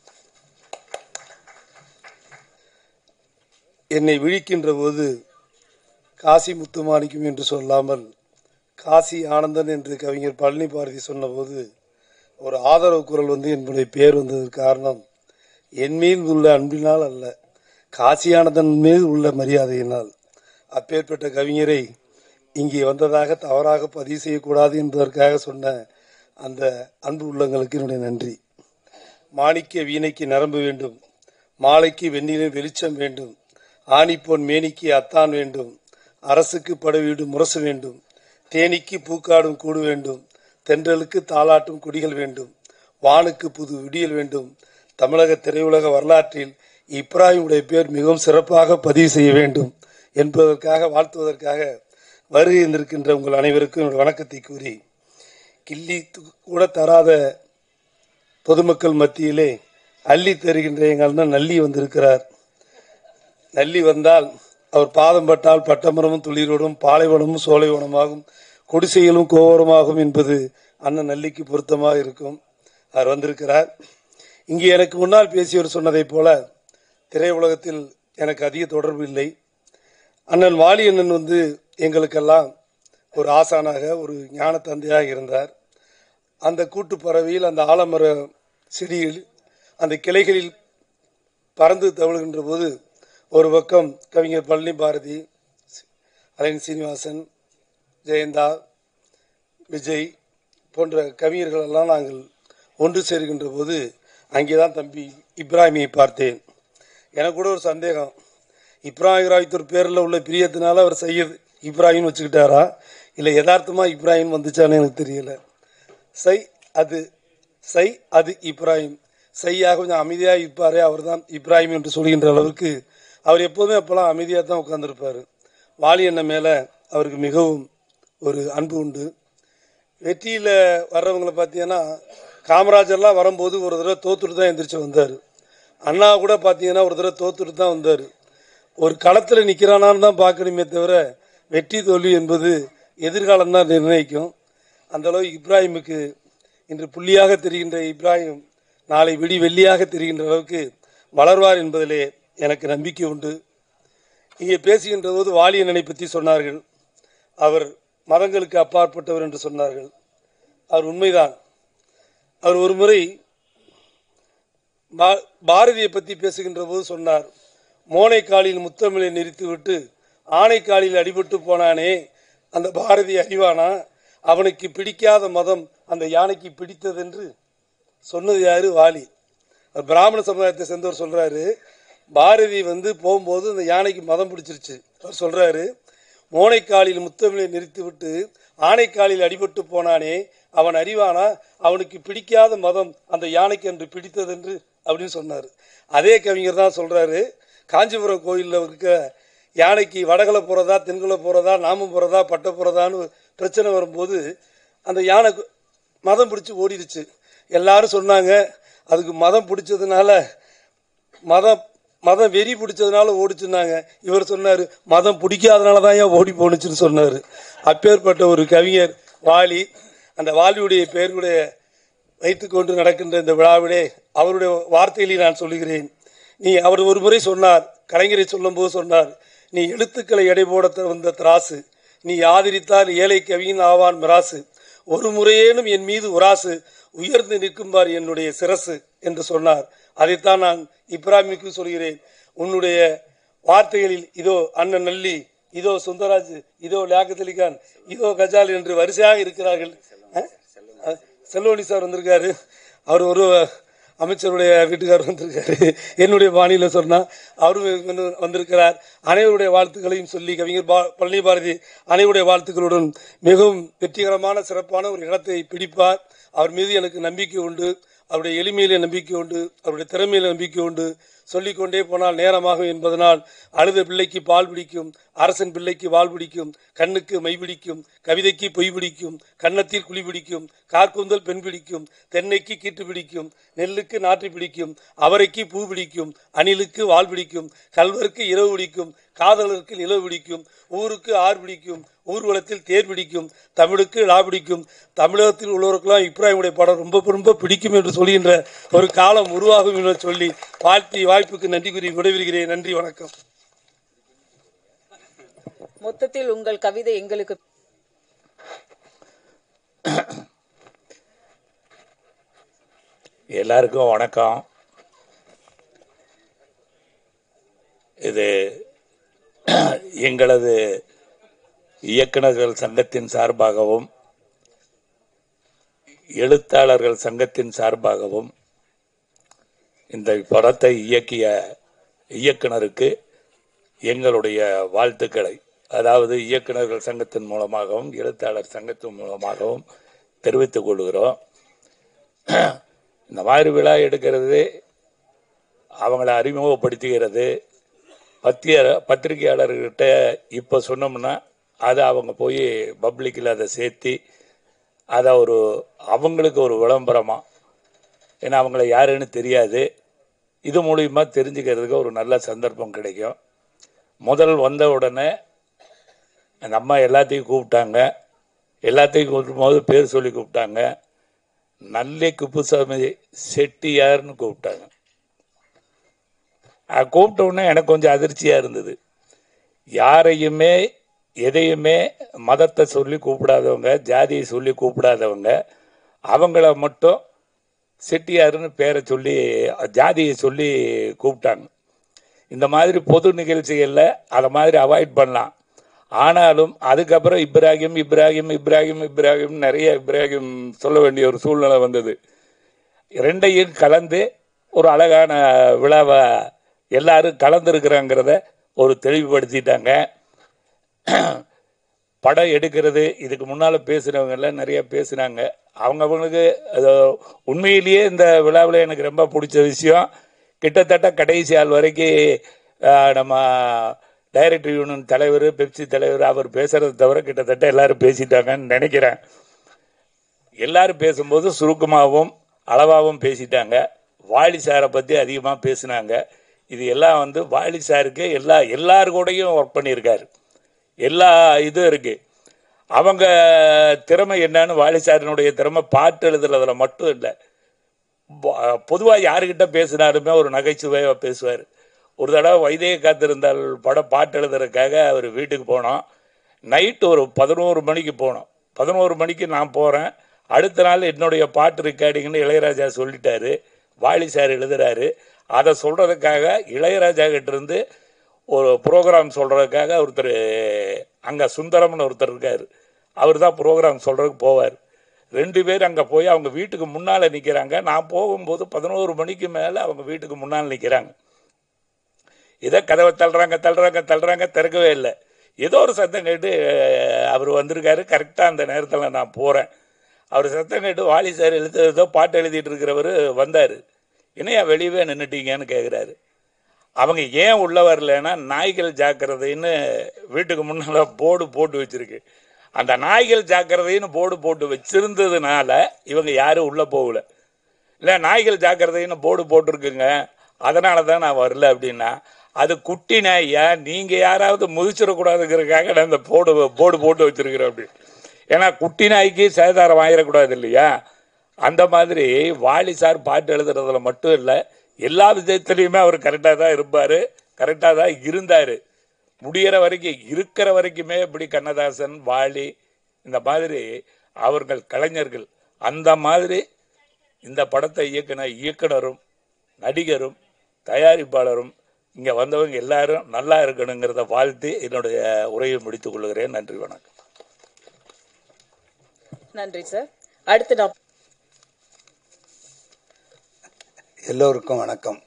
என்னை விழிக்கின்ற போது காசி முத்துமாணிக்கம் என்று சொல்லாமல் காசி ஆனந்தன் என்று கவிஞர் பழனி பாரதி சொன்னபோது ஒரு ஆதரவு குரல் வந்து என்னுடைய பேர் வந்ததற்கு காரணம் என் மீது உள்ள அன்பினால் அல்ல காசி ஆனந்தன் மீது உள்ள மரியாதையினால் அப்பேற்பட்ட கவிஞரை இங்கே வந்ததாக தவறாக பதிவு செய்யக்கூடாது என்பதற்காக சொன்ன அந்த அன்பு உள்ளங்களுக்கு என்னுடைய நன்றி மாணிக்க வீணைக்கு நரம்பு வேண்டும் மாலைக்கு வெண்ணிலின் வெளிச்சம் வேண்டும் ஆணிப்பொன் மேனிக்கு அத்தான் வேண்டும் அரசுக்கு படவீடு முரசு வேண்டும் தேனிக்கு பூக்காடும் கூடு வேண்டும் தென்றலுக்கு தாளாட்டும் குடிகள் வேண்டும் வானுக்கு புது விடியல் வேண்டும் தமிழக திரையுலக வரலாற்றில் இப்ராஹிமுடைய பேர் மிகவும் சிறப்பாக பதிவு செய்ய வேண்டும் என்பதற்காக வாழ்த்துவதற்காக வருகை இருந்திருக்கின்ற உங்கள் அனைவருக்கும் என்னுடைய வணக்கத்தை கூறி கிள்ளி து- கூட தராத பொதுமக்கள் மத்தியிலே அள்ளி தருகின்ற எங்கள் அண்ணன் நல்லி வந்திருக்கிறார் நல்லி வந்தால் அவர் பாதம் பட்டால் பட்டமரமும் துளிரோடும் பாலைவனமும் சோலைவனமாகும் குடிசைகளும் கோவரமாகும் என்பது அண்ணன் நல்லிக்கு பொருத்தமாக இருக்கும் அவர் வந்திருக்கிறார் இங்கே எனக்கு முன்னால் பேசியவர் சொன்னதைப் போல திரையுலகத்தில் எனக்கு அதிக தொடர்பு இல்லை அண்ணன் வாலி அண்ணன் வந்து எங்களுக்கெல்லாம் ஒரு ஆசானாக ஒரு ஞான தந்தையாக இருந்தார் அந்த கூட்டு பறவையில் அந்த ஆலமர செடியில் அந்த கிளைகளில் பறந்து தவழுகின்ற போது ஒரு பக்கம் கவிஞர் பழனி பாரதி அலைன் சீனிவாசன் ஜெயந்தா விஜய் போன்ற கவிஞர்கள் எல்லாம் நாங்கள் ஒன்று சேர்கின்ற போது அங்கேதான் தம்பி இப்ராஹிமை பார்த்தேன் எனக்கு கூட ஒரு சந்தேகம் இப்ராஹிம் ராய்த்தூர் பேரில் உள்ள பிரியத்தினால அவர் சையது இப்ராஹிம் வச்சுக்கிட்டாரா இல்லை யதார்த்தமா இப்ராஹிம் வந்துச்சான்னு எனக்கு தெரியல சை அது சை அது இப்ராஹிம் சையாக கொஞ்சம் அமைதியாக இருப்பாரே அவர் தான் இப்ராஹிம் என்று சொல்கின்ற அளவுக்கு அவர் எப்போதுமே அப்போல்லாம் அமைதியாக தான் உட்காந்துருப்பார் வாலி அண்ணன் மேலே அவருக்கு மிகவும் ஒரு அன்பு உண்டு வெற்றியில் வர்றவங்களை பார்த்தீங்கன்னா காமராஜர்லாம் வரும்போது ஒரு தடவை தோத்துட்டு தான் எந்திரிச்சு வந்தார் அண்ணா கூட பார்த்தீங்கன்னா ஒரு தடவை தோத்துட்டு தான் வந்தார் ஒரு களத்தில் நிற்கிறானான்னு தான் பார்க்கணுமே தவிர வெற்றி தோல்வி என்பது எதிர்காலம் தான் நிர்ணயிக்கும் அந்த அளவு இப்ராஹிமுக்கு இன்று புள்ளியாக தெரிகின்ற இப்ராஹிம் நாளை விடி வெள்ளியாக தெரிகின்ற அளவுக்கு வளர்வார் என்பதிலே எனக்கு நம்பிக்கை உண்டு இங்கே பேசுகின்ற போது வாலியனனை பற்றி சொன்னார்கள் அவர் மதங்களுக்கு அப்பாற்பட்டவர் என்று சொன்னார்கள் அவர் உண்மைதான் அவர் ஒரு முறை பா- பாரதியை பற்றி பேசுகின்ற போது சொன்னார் மோனை காலில் முத்தமிழை நிறுத்திவிட்டு ஆனை காலில் அடிபட்டு போனானே அந்த பாரதி அறிவானா அவனுக்கு பிடிக்காத மதம் அந்த யானைக்கு பிடித்ததென்று சொன்னது யாரு வாலி அவர் பிராமண சமுதாயத்தை சேர்ந்தவர் சொல்றாரு பாரதி வந்து போகும்போது அந்த யானைக்கு மதம் பிடிச்சிருச்சு அவர் சொல்றாரு மோனைக்காலில் முத்தமிழை நிறுத்திவிட்டு ஆனைக்காலில் அடிபட்டு போனானே அவன் அறிவானா அவனுக்கு பிடிக்காத மதம் அந்த யானைக்கு அன்று பிடித்ததென்று அப்படின்னு சொன்னார் அதே கவிஞர் தான் சொல்றாரு காஞ்சிபுரம் கோயிலில் இருக்க யானைக்கு வடகலை போறதா தென்குலை போறதா நாமம் போறதா பட்ட போறதான்னு பிரச்சனை வரும்போது அந்த யானை கு- மதம் பிடிச்சு ஓடிடுச்சு எல்லாரும் சொன்னாங்க அதுக்கு மதம் பிடிச்சதுனால மதம் மதம் வெறி பிடிச்சதுனால ஓடிச்சுன்னாங்க இவர் சொன்னாரு மதம் பிடிக்காதனால தான் ஏன் ஓடி போணுச்சுன்னு சொன்னாரு அப்பேற்பட்ட ஒரு கவிஞர் வாலி அந்த வாலியுடைய பெயர்களுடைய வைத்துக்கொண்டு நடக்கின்ற இந்த விழாவிலே அவருடைய வார்த்தையிலே நான் சொல்லுகிறேன் நீ அவர் ஒரு முறை சொன்னார் கலைஞரை சொல்லும்போது சொன்னார் நீ எழுத்துக்களை எடை போட த- வந்த திராசு நீ ஆதரித்தால் ஏழை கவியின் ஆவான் மிராசு ஒரு முறையேனும் என் மீது உராசு உயர்ந்து நிற்கும்பார் என்னுடைய சிரசு என்று சொன்னார் அதைத்தான் நான் இப்ராஹிமுக்கு சொல்கிறேன் உன்னுடைய வார்த்தைகளில் இதோ அண்ணன் நல்லி இதோ சுந்தராஜ் இதோ லியாக்கத் இதோ கஜால் என்று வரிசையாக இருக்கிறார்கள் அஹ்? அஹ், செல்வனி சார் வந்திருக்காரு அவர் ஒரு அமைச்சருடைய வீட்டுக்காரர் வந்திருக்காரு என்னுடைய பாணியில் சொன்னா அவரும் வந்து வந்திருக்கிறார் அனைவருடைய வாழ்த்துக்களையும் சொல்லி கவிஞர் பா பழனி பாரதி அனைவருடைய வாழ்த்துக்களுடன் மிகவும் வெற்றிகரமான சிறப்பான ஒரு இடத்தை பிடிப்பார் அவர் மீது எனக்கு நம்பிக்கை உண்டு அவருடைய எளிமையிலே நம்பிக்கை உண்டு அவருடைய திறமையில நம்பிக்கை உண்டு சொல்லிக்கொண்டே போனால் நேரமாகும் என்பதனால் அழுத பிள்ளைக்கு பால் பிடிக்கும் அரசன் பிள்ளைக்கு வால் பிடிக்கும் கண்ணுக்கு மை பிடிக்கும் கவிதைக்கு பொய் பிடிக்கும் கன்னத்தில் குழி பிடிக்கும் கார்குந்தல் பெண் பிடிக்கும் தென்னைக்கு கீட்டு பிடிக்கும் நெல்லுக்கு நாற்று பிடிக்கும் அவரைக்கு பூ பிடிக்கும் அணிலுக்கு வால் பிடிக்கும் கல்வருக்கு இரவு பிடிக்கும் காதலருக்கு நிலவு பிடிக்கும் ஊருக்கு ஆறு பிடிக்கும் ஊர்வலத்தில் தேர் பிடிக்கும் தமிழுக்கு லா பிடிக்கும் தமிழகத்தில் உள்ளவருக்கெல்லாம் இப்ராஹிமுடைய படம் ரொம்ப ரொம்ப பிடிக்கும் என்று சொல்கின்ற ஒரு காலம் உருவாகும் என்று சொல்லி வாழ்த்தி வாய்ப்புக்கு நன்றி கூறி விடைபெறுகிறேன் நன்றி வணக்கம் மொத்தத்தில் உங்கள் கவிதை எங்களுக்கு எல்லாருக்கும் வணக்கம் இது எங்களது இயக்குனர்கள் சங்கத்தின் சார்பாகவும் எழுத்தாளர்கள் சங்கத்தின் சார்பாகவும் இந்த படத்தை இயக்கிய இயக்குனருக்கு எங்களுடைய வாழ்த்துக்களை அதாவது இயக்குனர்கள் சங்கத்தின் மூலமாகவும் எழுத்தாளர் சங்கத்தின் மூலமாகவும் தெரிவித்துக் கொள்கிறோம் இந்த மாதிரி விழா எடுக்கிறது அவங்கள அறிமுகப்படுத்துகிறது பத்திய பத்திரிகையாளர்கிட்ட இப்போ சொன்னோம்னா அதை அவங்க போய் பப்ளிக்கில் அதை சேர்த்தி அதை ஒரு அவங்களுக்கு ஒரு விளம்பரமாக ஏன்னா அவங்கள யாருன்னு தெரியாது இது மூலியமா தெரிஞ்சுக்கிறதுக்கு ஒரு நல்ல சந்தர்ப்பம் கிடைக்கும் முதல் வந்த உடனே அந்த அம்மா எல்லாத்தையும் கூப்பிட்டாங்க எல்லாத்தையும் கூப்பிடும்போது பேர் சொல்லி கூப்பிட்டாங்க நல்ல குப்புசாமி செட்டியார்னு கூப்பிட்டாங்க அது கூப்பிட்ட உடனே எனக்கு கொஞ்சம் அதிர்ச்சியாக இருந்தது யாரையுமே எதையுமே மதத்தை சொல்லி கூப்பிடாதவங்க ஜாதியை சொல்லி கூப்பிடாதவங்க அவங்கள மட்டும் செட்டியாருன்னு பேரை சொல்லி ஜாதியை சொல்லி கூப்பிட்டாங்க இந்த மாதிரி பொது நிகழ்ச்சிகளில் அதை மாதிரி அவாய்ட் பண்ணலாம் ஆனாலும் அதுக்கப்புறம் இப்ராஹிம் இப்ராஹிம் இப்ராஹிம் இப்ராஹிம் நிறைய இப்ராஹிம் சொல்ல வேண்டிய ஒரு சூழ்நிலை வந்தது ரெண்டையும் கலந்து ஒரு அழகான விழாவை எல்லாரும் கலந்துருக்குறாங்கிறத ஒரு தெளிவுபடுத்திட்டாங்க படம் எடுக்கிறது இதுக்கு முன்னால் பேசுகிறவங்க எல்லாம் நிறைய பேசுனாங்க அவங்கவங்களுக்கு அது உண்மையிலேயே இந்த விழாவில் எனக்கு ரொம்ப பிடிச்ச விஷயம் கிட்டத்தட்ட கடைசி ஆள் வரைக்கும் ஆஹ், நம்ம டைரக்டர் யூனியன் தலைவர் பெப்சி தலைவர் அவர் பேசுறதை தவிர கிட்டத்தட்ட எல்லாரும் பேசிட்டாங்கன்னு நினைக்கிறேன் எல்லாரும் பேசும்போது சுருக்கமாகவும் அளவாகவும் பேசிட்டாங்க வாலி சாரை பற்றி அதிகமாக பேசினாங்க இது எல்லாம் வந்து வாலி சாருக்கு எல்லா எல்லாரு கூடயும் ஒர்க் பண்ணியிருக்காரு எல்லா இதுவும் இருக்கு அவங்க திறமை என்னன்னு வாலி சாரினுடைய திறமை பாட்டு எழுதுறதுல மட்டும் இல்லை பொதுவாக யாருக்கிட்ட பேசினாலுமே ஒரு நகைச்சுவையாக பேசுவார் ஒரு தடவை வைதேக காத்திருந்தால் படம் பாட்டு எழுதுறதுக்காக அவர் வீட்டுக்கு போனோம் நைட்டு ஒரு பதினோரு மணிக்கு போனோம் பதினோரு மணிக்கு நான் போகிறேன் அடுத்த நாள் என்னுடைய பாட்டு ரெக்கார்டிங்னு இளையராஜா சொல்லிட்டாரு வாலி சார் எழுதுறாரு அதை சொல்கிறதுக்காக இளையராஜா கிட்ட இருந்து ஒரு ப்ரோக்ராம் சொல்கிறதுக்காக ஒருத்தர் அங்கே சுந்தரம்னு ஒருத்தர் இருக்கார் அவர் தான் ப்ரோக்ராம் சொல்கிறதுக்கு போவார் ரெண்டு பேர் அங்கே போய் அவங்க வீட்டுக்கு முன்னால் நிற்கிறாங்க நான் போகும்போது பதினோரு மணிக்கு மேலே அவங்க வீட்டுக்கு முன்னால் நிற்கிறாங்க இதை கதவை தள்ளுறாங்க தள்ளுறாங்க தள்ளுறாங்க திறக்கவே இல்லை ஏதோ ஒரு சத்தம் கேட்டு அஹ், அவர் வந்திருக்காரு கரெக்டாக அந்த நேரத்தில் நான் போகிறேன் அவர் சத்தம் கேட்டு வாலி சார் எழுத்து ஏதோ பாட்டு எழுதிட்டு இருக்கிறவர் வந்தார் என்னையா வெளியவே நின்றுட்டீங்கன்னு கேட்குறாரு அவங்க ஏன் உள்ள வரலன்னா நாய்கள் ஜாக்கிரதைன்னு வீட்டுக்கு முன்னால் போர்டு போட்டு வச்சிருக்கு அந்த நாய்கள் ஜாக்கிரதைன்னு போர்டு போட்டு வச்சிருந்ததுனால இவங்க யாரும் உள்ளே போகல இல்லை நாய்கள் ஜாக்கிரதைன்னு போர்டு போட்டிருக்குங்க அதனால தான் நான் வரல அப்படின்னா அது குட்டி நாய்யா நீங்கள் யாராவது முதிச்சிடக்கூடாதுங்கிறதுக்காக நான் இந்த போர்டு போர்டு போட்டு வச்சிருக்கிறேன் அப்படி ஏன்னா குட்டி நாய்க்கு சேதாரம் ஆயிடக்கூடாது இல்லையா அந்த மாதிரி வாலி சார் பாட்டு எழுதுறதுல மட்டும் இல்லை எல்லா விதத்துலையுமே அவர் கரெக்டாக தான் இருப்பார் கரெக்டாக தான் இருந்தார் முடியிற வரைக்கும் இருக்கிற வரைக்குமே இப்படி கண்ணதாசன் வாலி இந்த மாதிரி அவர்கள் கலைஞர்கள் அந்த மாதிரி இந்த படத்தை இயக்குன இயக்குனரும் நடிகரும் தயாரிப்பாளரும் இங்கே வந்தவங்க எல்லாரும் நல்லா இருக்கணுங்கிறத வாழ்த்து என்னுடைய உரையை முடித்துக் கொள்கிறேன் நன்றி வணக்கம் நன்றி சார் அடுத்து நான் எல்லோருக்கும் வணக்கம்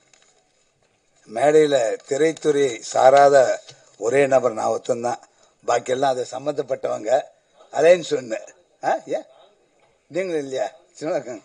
மேடையில் திரைத்துறை சாராத ஒரே நபர் நான் ஒருத்தந்தான் பாக்கியெல்லாம் அதை சம்மந்தப்பட்டவங்க அலைன்ஸ் ஒன்று ஆ ஏன் நீங்களும் இல்லையா சிவகன்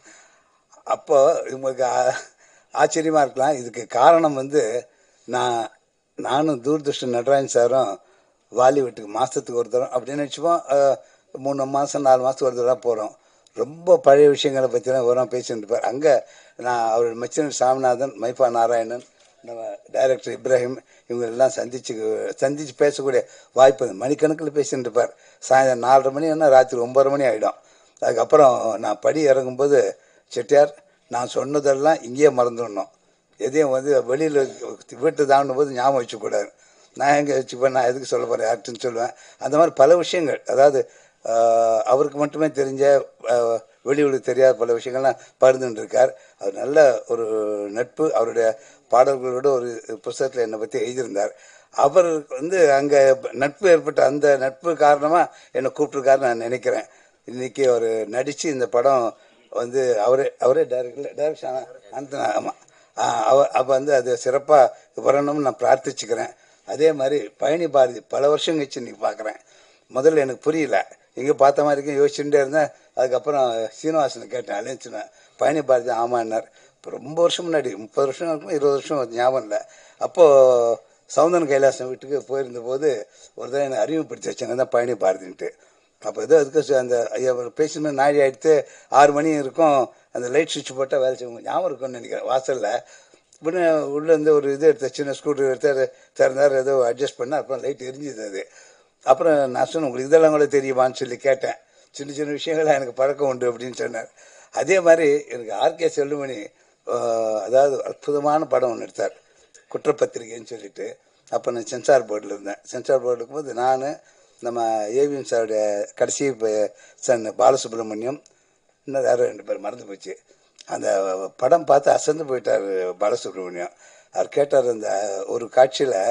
அப்போ உங்களுக்கு ஆ- ஆச்சரியமா இருக்கலாம் இதுக்கு காரணம் வந்து நான் நானும் தூர்தர்ஷன் நடராஜன் சாரும் வாலி வீட்டுக்கு மாதத்துக்கு ஒரு தரம் அப்படின்னு வச்சுப்போம் அஹ், மூணு மாதம் நாலு மாதத்துக்கு ஒரு தடவை போகிறோம் ரொம்ப பழைய விஷயங்களை பற்றிலாம் வரும் பேசிட்டு இருப்பார் அங்கே நான் அவர் மச்சினர் சாமிநாதன் மைஃபா நாராயணன் நம்ம டைரக்டர் இப்ராஹிம் இவங்க எல்லாம் சந்திச்சு சந்திச்சு பேசக்கூடிய வாய்ப்பு இருந்தது. மணிக்கணக்கில் பேசிட்டு இருப்பார் சாயந்தரம் நாலரை மணி என்ன ராத்திரி ஒன்பது மணி ஆகிடும் அதுக்கப்புறம் நான் படி இறங்கும்போது செட்டியார் நான் சொன்னதெல்லாம் இங்கேயே மறந்துடணும் எதையும் வந்து வெளியில் வீட்டு தாண்டும் போது ஞாபகம் வச்சுக்கூடாது நான் எங்கே வச்சுப்பேன் நான் எதுக்கு சொல்ல போகிறேன் யார்ட்டுன்னு சொல்லுவேன் அந்த மாதிரி பல விஷயங்கள் அதாவது ஆஹ், அவருக்கு மட்டுமே தெரிஞ்ச ஆஹ், வெளியூருக்கு தெரியாத பல விஷயங்கள்லாம் பகிர்ந்துட்டு இருக்கார் அவர் நல்ல ஒரு நட்பு அவருடைய பாடல்களோட ஒரு புஸ்தகத்தில் என்னை பற்றி எழுதியிருந்தார் அவர் வந்து அங்கே நட்பு ஏற்பட்ட அந்த நட்பு காரணமாக என்னை கூப்பிட்டுருக்காருன்னு நான் நினைக்கிறேன் இன்னைக்கு அவர் நடித்து இந்த படம் வந்து அவரே அவரே டைரக்டர் டைரக்ஷன் அந்த ஆமாம் அவர் அப்போ வந்து அது சிறப்பாக வரணும்னு நான் பிரார்த்திச்சுக்கிறேன் அதே மாதிரி பழனி பாரதி பல வருஷம் கழிச்சு இன்னைக்கு பார்க்குறேன் முதல்ல எனக்கு புரியல எங்கே பார்த்த மாதிரி இருக்கும் யோசிச்சுட்டே இருந்தேன் அதுக்கப்புறம் சீனிவாசனை கேட்டேன் அலைஞ்சுனேன் பழனி பாரதி ஆமான்னார் இப்போ ரொம்ப வருஷம் முன்னாடி முப்பது வருஷம் இருக்கும் இருபது வருஷம் ஞாபகம் இல்லை அப்போது சவுந்தன் கைலாசம் வீட்டுக்கு போயிருந்த போது ஒரு தடவை என்னை அறிமுகப்படுத்தி வச்சாங்க தான் பழனி பாரதின்ட்டு அப்போ ஏதோ அதுக்கு சு- அந்த ஐயா பேசும்போது நாடி ஆயிடுத்து ஆறு மணி இருக்கும் அந்த லைட் சுவிட்ச் போட்டால் வேலை செய்வோம் ஞாபகம் இருக்கும்னு நினைக்கிறேன் வாசலில் இப்படி உள்ளே இருந்து ஒரு இது எடுத்து சின்ன ஸ்கூட்டர் எடுத்து திறந்தார் ஏதோ அட்ஜஸ்ட் பண்ண அப்புறம் லைட் எரிஞ்சுது அது அப்புறம் நான் சொன்னேன் உங்களுக்கு இதெல்லாம் கூட தெரியுமான்னு சொல்லி கேட்டேன் சின்ன சின்ன விஷயங்கள்லாம் எனக்கு பழக்கம் உண்டு அப்படின்னு சொன்னார் அதே மாதிரி எனக்கு ஆர்கே செல்லுமணி ஆஹ், அதாவது அற்புதமான படம் ஒன்று எடுத்தார் குற்றப்பத்திரிகைன்னு சொல்லிட்டு அப்போ நான் சென்சார் போர்டில் இருந்தேன் சென்சார் போர்டு இருக்கும்போது நான் நம்ம ஏவிஎம் சாருடைய கடைசி ப- சன் பாலசுப்ரமணியம் இன்னும் யாரோ ரெண்டு பேர் மறந்து போச்சு அந்த படம் பார்த்து அசந்து போயிட்டார் பாலசுப்ரமணியம் அவர் கேட்டார் அந்த ஒரு காட்சியில்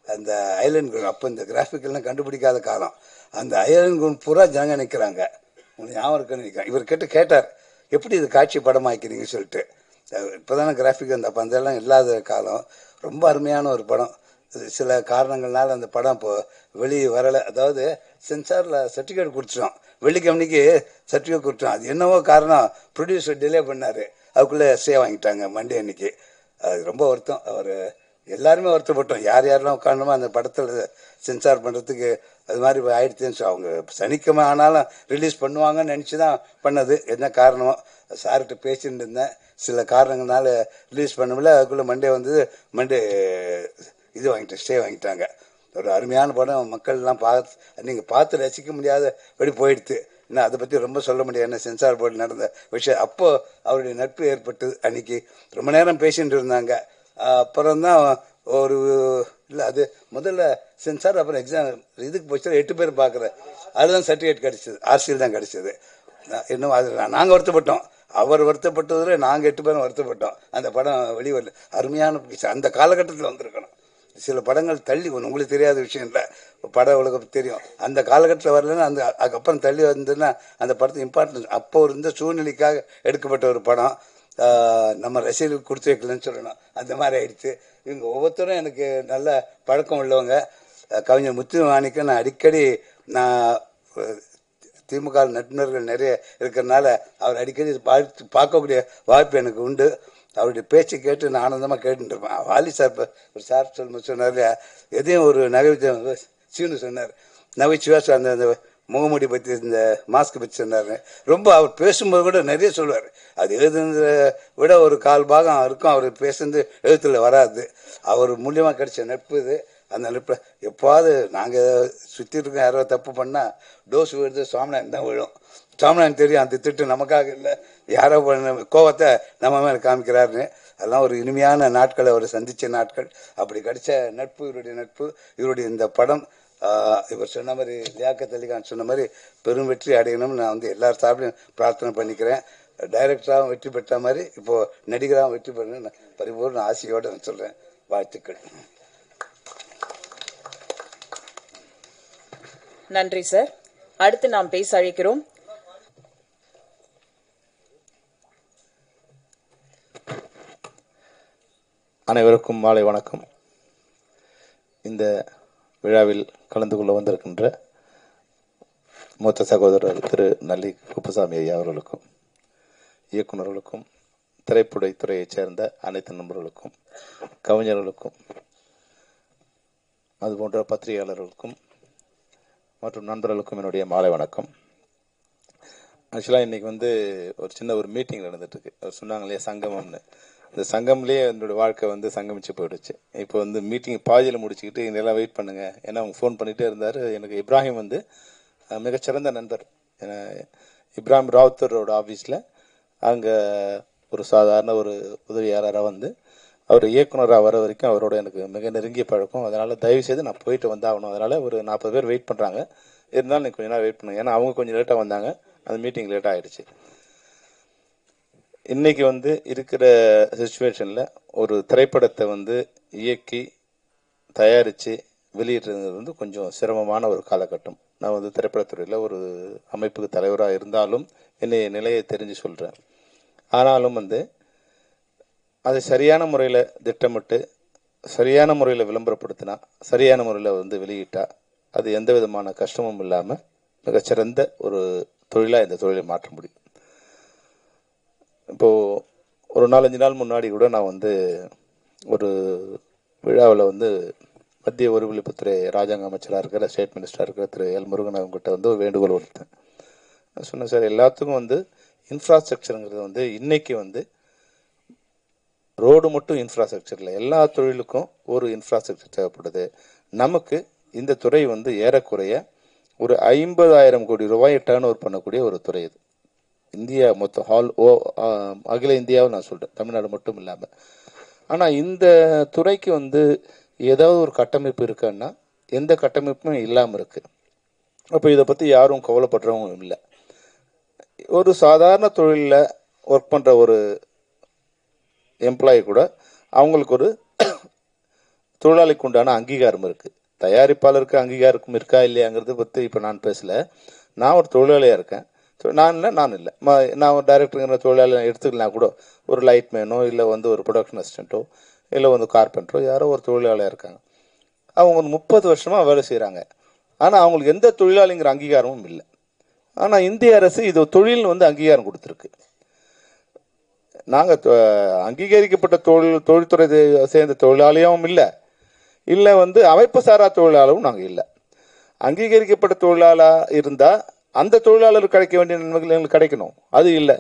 அந்த ஐலண்ட் குரூன் அப்போ இந்த கிராஃபிக்கெல்லாம் கண்டுபிடிக்காத காலம் அந்த ஐலண்ட் குரூன் பூரா ஜனங்க நிற்கிறாங்க உங்களுக்கு ஞாபகம் இருக்குன்னு நினைக்கிறேன் இவர் கேட்டு கேட்டார் எப்படி இது காட்சி படமாக்கிறீங்கன்னு சொல்லிட்டு இப்போதானே கிராஃபிக் அந்த அப்போ அதெல்லாம் இல்லாத காலம் ரொம்ப அருமையான ஒரு படம் இது சில காரணங்கள்னால அந்த படம் இப்போ வெளியே வரலை அதாவது சென்சாரில் சர்டிஃபிகேட் கொடுத்துட்டோம் வெள்ளிக்கிழமைக்கு சர்டிஃபிகேட் கொடுத்தோம் அது என்னவோ காரணம் ப்ரொடியூசர் டிலே பண்ணார் அதுக்குள்ளே எஸ்ஏ வாங்கிட்டாங்க மண்டே அன்னைக்கு அது ரொம்ப வருத்தம் அவர் எல்லாருமே வருத்தப்பட்டோம் யார் யாரெல்லாம் உட்காரணுமோ அந்த படத்தில் சென்சார் பண்ணுறதுக்கு அது மாதிரி ஆயிடுச்சுன்னு சொ- அவங்க சனிக்கிழமை ஆனாலும் ரிலீஸ் பண்ணுவாங்கன்னு நினச்சி தான் பண்ணது என்ன காரணமோ சார்கிட்ட பேசிட்டு இருந்தேன் சில காரணங்களால ரிலீஸ் பண்ண முடியல அதுக்குள்ளே மண்டே வந்தது மண்டே இது வாங்கிட்டு ஸ்டே வாங்கிட்டாங்க ஒரு அருமையான படம் மக்கள்லாம் பார்த்து நீங்கள் பார்த்து ரசிக்க முடியாத படி போயிடுது இன்னும் அதை பற்றி ரொம்ப சொல்ல முடியாது என்ன சென்சார் போர்டு நடந்த விஷயம் அப்போ அவருடைய நட்பு ஏற்பட்டது அன்னைக்கு ரொம்ப நேரம் பேசிட்டு இருந்தாங்க அப்புறம் தான் ஒரு இல்லை அது முதல்ல சென்சார் அப்புறம் எக்ஸாம் இதுக்கு போச்சு எட்டு பேர் பார்க்குறேன் அதுதான் சர்டிஃபிகேட் கிடைச்சது ஆர்சியில் தான் கிடைச்சது நான் இன்னும் அது நாங்கள் வருத்தப்பட்டோம் அவர் வருத்தப்பட்டதில் நாங்கள் எட்டு பேரும் வருத்தப்பட்டோம் அந்த படம் வெளிவரல அருமையான piece. அந்த காலகட்டத்தில் வந்திருக்கணும் சில படங்கள் தள்ளி வரும். உங்களுக்கு தெரியாத விஷயம் இல்லை பட உலகம் தெரியும் அந்த காலகட்டத்தில் வரலன்னா அந்த அதுக்கப்புறம் தள்ளி வந்ததுன்னா அந்த படத்துக்கு இம்பார்ட்டன்ஸ் அப்போ இருந்த சூழ்நிலைக்காக எடுக்கப்பட்ட ஒரு படம் ஆஹ் நம்ம ரசிகர்களுக்கு கொடுத்து வைக்கலன்னு சொல்லணும் அந்த மாதிரி ஆயிடுச்சு இவங்க ஒவ்வொருத்தரும் எனக்கு நல்ல பழக்கம் உள்ளவங்க அஹ் கவிஞர் முத்து மாணிக்க நான் அடிக்கடி நான் அஹ், திமுக நட்டினர்கள் நிறைய இருக்கிறனால அவர் அடிக்கடி பார்த்து பார்க்கக்கூடிய வாய்ப்பு எனக்கு உண்டு அவருடைய பேச்சு கேட்டு நான் ஆனந்தமாக கேட்டுட்டு இருப்பேன் வாலி சார் இப்ப ஒரு சார் சொல்லும் சொன்னார் இல்லையா எதையும் ஒரு நகைச்சுவை சீனு சொன்னார் நகைச்சுவா சொ- அந்த அந்த முகமூடி பற்றி இந்த மாஸ்க் பற்றி சொன்னார் ரொம்ப அவர் பேசும்போது கூட நிறைய சொல்லுவார் அது எழுதுனதை விட ஒரு கால் பாகம் இருக்கும் அவர் பேசுனது எழுத்துல வராது அவர் மூலியமாக கிடைச்ச நட்பு இது அந்த நட்பில் எப்பாவது நாங்கள் சுற்றி இருக்கோம் யாரோ தப்பு பண்ணால் டோஸ் விழுது சுவாமிநாதன் தான் விழும் சுவாமிநாதன் தெரியும் அந்த திட்டு நமக்காக இல்லை யாரோ பண்ண கோவத்தை நம்ம மேலே காமிக்கிறாருன்னு அதெல்லாம் ஒரு இனிமையான நாட்களை அவர் சந்தித்த நாட்கள் அப்படி கிடைச்ச நட்பு இவருடைய நட்பு இவருடைய இந்த படம் ஆஹ், இவர் சொன்ன மாதிரி லியாக்கத் அலிகான் சொன்ன மாதிரி பெரும் வெற்றி அடையணும்னு நான் வந்து எல்லார் சார்பிலும் பிரார்த்தனை பண்ணிக்கிறேன் டைரக்டராகவும் வெற்றி பெற்ற மாதிரி இப்போது நடிகராகவும் வெற்றி பெறணும்னு நான் பரிபூர்ண ஆசையோடு நான் சொல்கிறேன் வாழ்த்துக்கள் நன்றி சார் அடுத்து நாம் பேச அழைக்கிறோம் அனைவருக்கும் மாலை வணக்கம் இந்த விழாவில் கலந்து கொள்ள வந்திருக்கின்ற மூத்த சகோதரர் திரு நல்லி குப்புசாமி ஐயா அவர்களுக்கும் இயக்குநர்களுக்கும் திரைப்பட துறையைச் சேர்ந்த அனைத்து நண்பர்களுக்கும் கவிஞர்களுக்கும் அதுபோன்ற பத்திரிகையாளர்களுக்கும் மற்றும் நண்பர்களுக்கும் என்னுடைய மாலை வணக்கம் ஆக்சுவலாக இன்னைக்கு வந்து ஒரு சின்ன ஒரு மீட்டிங் நடந்துட்டு இருக்கு அவர் சொன்னாங்க இல்லையா சங்கமம்னு இந்த சங்கம்லேயே என்னோட வாழ்க்கை வந்து சங்கமிச்சு போயிடுச்சு இப்போ வந்து மீட்டிங் பாதியில் முடிச்சுக்கிட்டு இதெல்லாம் வெயிட் பண்ணுங்க ஏன்னா அவங்க ஃபோன் பண்ணிட்டே இருந்தார் எனக்கு இப்ராஹிம் வந்து அஹ், மிகச்சிறந்த நண்பர் ஏன்னா, இப்ராஹிம் ராவுத்தரோட ஆஃபீஸில் அங்கே ஒரு சாதாரண ஒரு உதவியாளராக வந்து அவர் இயக்குனராக வர வரைக்கும் அவரோட எனக்கு மிக நெருங்கிய பழக்கம் அதனால் தயவு செய்து நான் போயிட்டு வந்தாகணும் அதனால் ஒரு நாற்பது பேர் வெயிட் பண்ணுறாங்க இருந்தாலும் நீ கொஞ்ச நேரம் வெயிட் பண்ணுங்க ஏன்னா அவங்க கொஞ்சம் லேட்டாக வந்தாங்க அந்த மீட்டிங் லேட் ஆயிடுச்சு இன்னைக்கு வந்து இருக்கிற சுச்சுவேஷனில் ஒரு திரைப்படத்தை வந்து இயக்கி தயாரித்து வெளியிடுறது வந்து கொஞ்சம் சிரமமான ஒரு காலகட்டம் நான் வந்து திரைப்படத்துறையில் ஒரு அமைப்புக்கு தலைவராக இருந்தாலும் என்னைய நிலையை தெரிஞ்சு சொல்கிறேன் ஆனாலும் வந்து அதை சரியான முறையில் திட்டமிட்டு சரியான முறையில் விளம்பரப்படுத்தினா சரியான முறையில் வந்து வெளியிட்டா அது எந்த விதமான கஷ்டமும் இல்லாமல் மிகச்சிறந்த ஒரு தொழிலாக இந்த தொழிலை மாற்ற முடியும் இப்போது ஒரு நாலஞ்சு நாள் முன்னாடி கூட நான் வந்து ஒரு விழாவில் வந்து மத்திய ஒருங்கிணைப்புத்துறை ராஜாங்க அமைச்சராக இருக்கிற ஸ்டேட் மினிஸ்டராக இருக்கிற திரு எல் முருகன் அவங்ககிட்ட வந்து ஒரு வேண்டுகோள் கொடுத்தேன் நான் சொன்னேன் சார் எல்லாத்துக்கும் வந்து இன்ஃப்ராஸ்ட்ரக்சருங்கிறது வந்து இன்னைக்கு வந்து ரோடு மட்டும் இன்ஃப்ராஸ்ட்ரக்சர் இல்லை எல்லா தொழிலுக்கும் ஒரு இன்ஃப்ராஸ்ட்ரக்சர் தேவைப்படுது நமக்கு இந்த துறை வந்து ஏறக்குறைய ஒரு ஐம்பதாயிரம் கோடி ரூபாய் டேர்ன் ஓவர் பண்ணக்கூடிய ஒரு துறை இது இந்தியா மொத்த ஹால் ஓ ஆ, அகில இந்தியாவை நான் சொல்கிறேன் தமிழ்நாடு மட்டும் இல்லாமல் ஆனால் இந்த துறைக்கு வந்து ஏதாவது ஒரு கட்டமைப்பு இருக்குன்னா எந்த கட்டமைப்பும் இல்லாமல் இருக்கு அப்போ இதை பற்றி யாரும் கவலைப்படுறவங்க இல்லை ஒரு சாதாரண தொழிலில் ஒர்க் பண்ணுற ஒரு எம்ப்ளாயி கூட அவங்களுக்கு ஒரு தொழிலாளிக்கு உண்டான அங்கீகாரம் இருக்கு தயாரிப்பாளருக்கு அங்கீகாரம் இருக்கா இல்லையாங்கிறது பற்றி இப்போ நான் பேசல நான் ஒரு தொழிலாளியாக இருக்கேன் ஸோ நான் இல்லை நான் இல்லை ம- நான் ஒரு டைரக்டருங்கிற தொழிலாளி எடுத்துக்கலாம் கூட ஒரு லைட் மேனோ இல்லை வந்து ஒரு ப்ரொடக்ஷன் அசிஸ்டண்ட்டோ இல்லை வந்து கார்பெண்டரோ யாரோ ஒரு தொழிலாளியாக இருக்காங்க அவங்க வந்து முப்பது வருஷமாக வேலை செய்கிறாங்க ஆனால் அவங்களுக்கு எந்த தொழிலாளிங்கிற அங்கீகாரமும் இல்லை ஆனால் இந்திய அரசு இது தொழில் வந்து அங்கீகாரம் கொடுத்துருக்கு நாங்கள் அங்கீகரிக்கப்பட்ட தொழில் தொழில்துறை தே- சேர்ந்த தொழிலாளியும் இல்லை இல்லை வந்து அமைப்பு சாரா தொழிலாளரும் நாங்கள் இல்லை அங்கீகரிக்கப்பட்ட தொழிலாளா இருந்தால் அந்த தொழிலாளருக்கு கிடைக்க வேண்டிய நன்மைகள் எங்களுக்கு கிடைக்கணும் அது இல்லை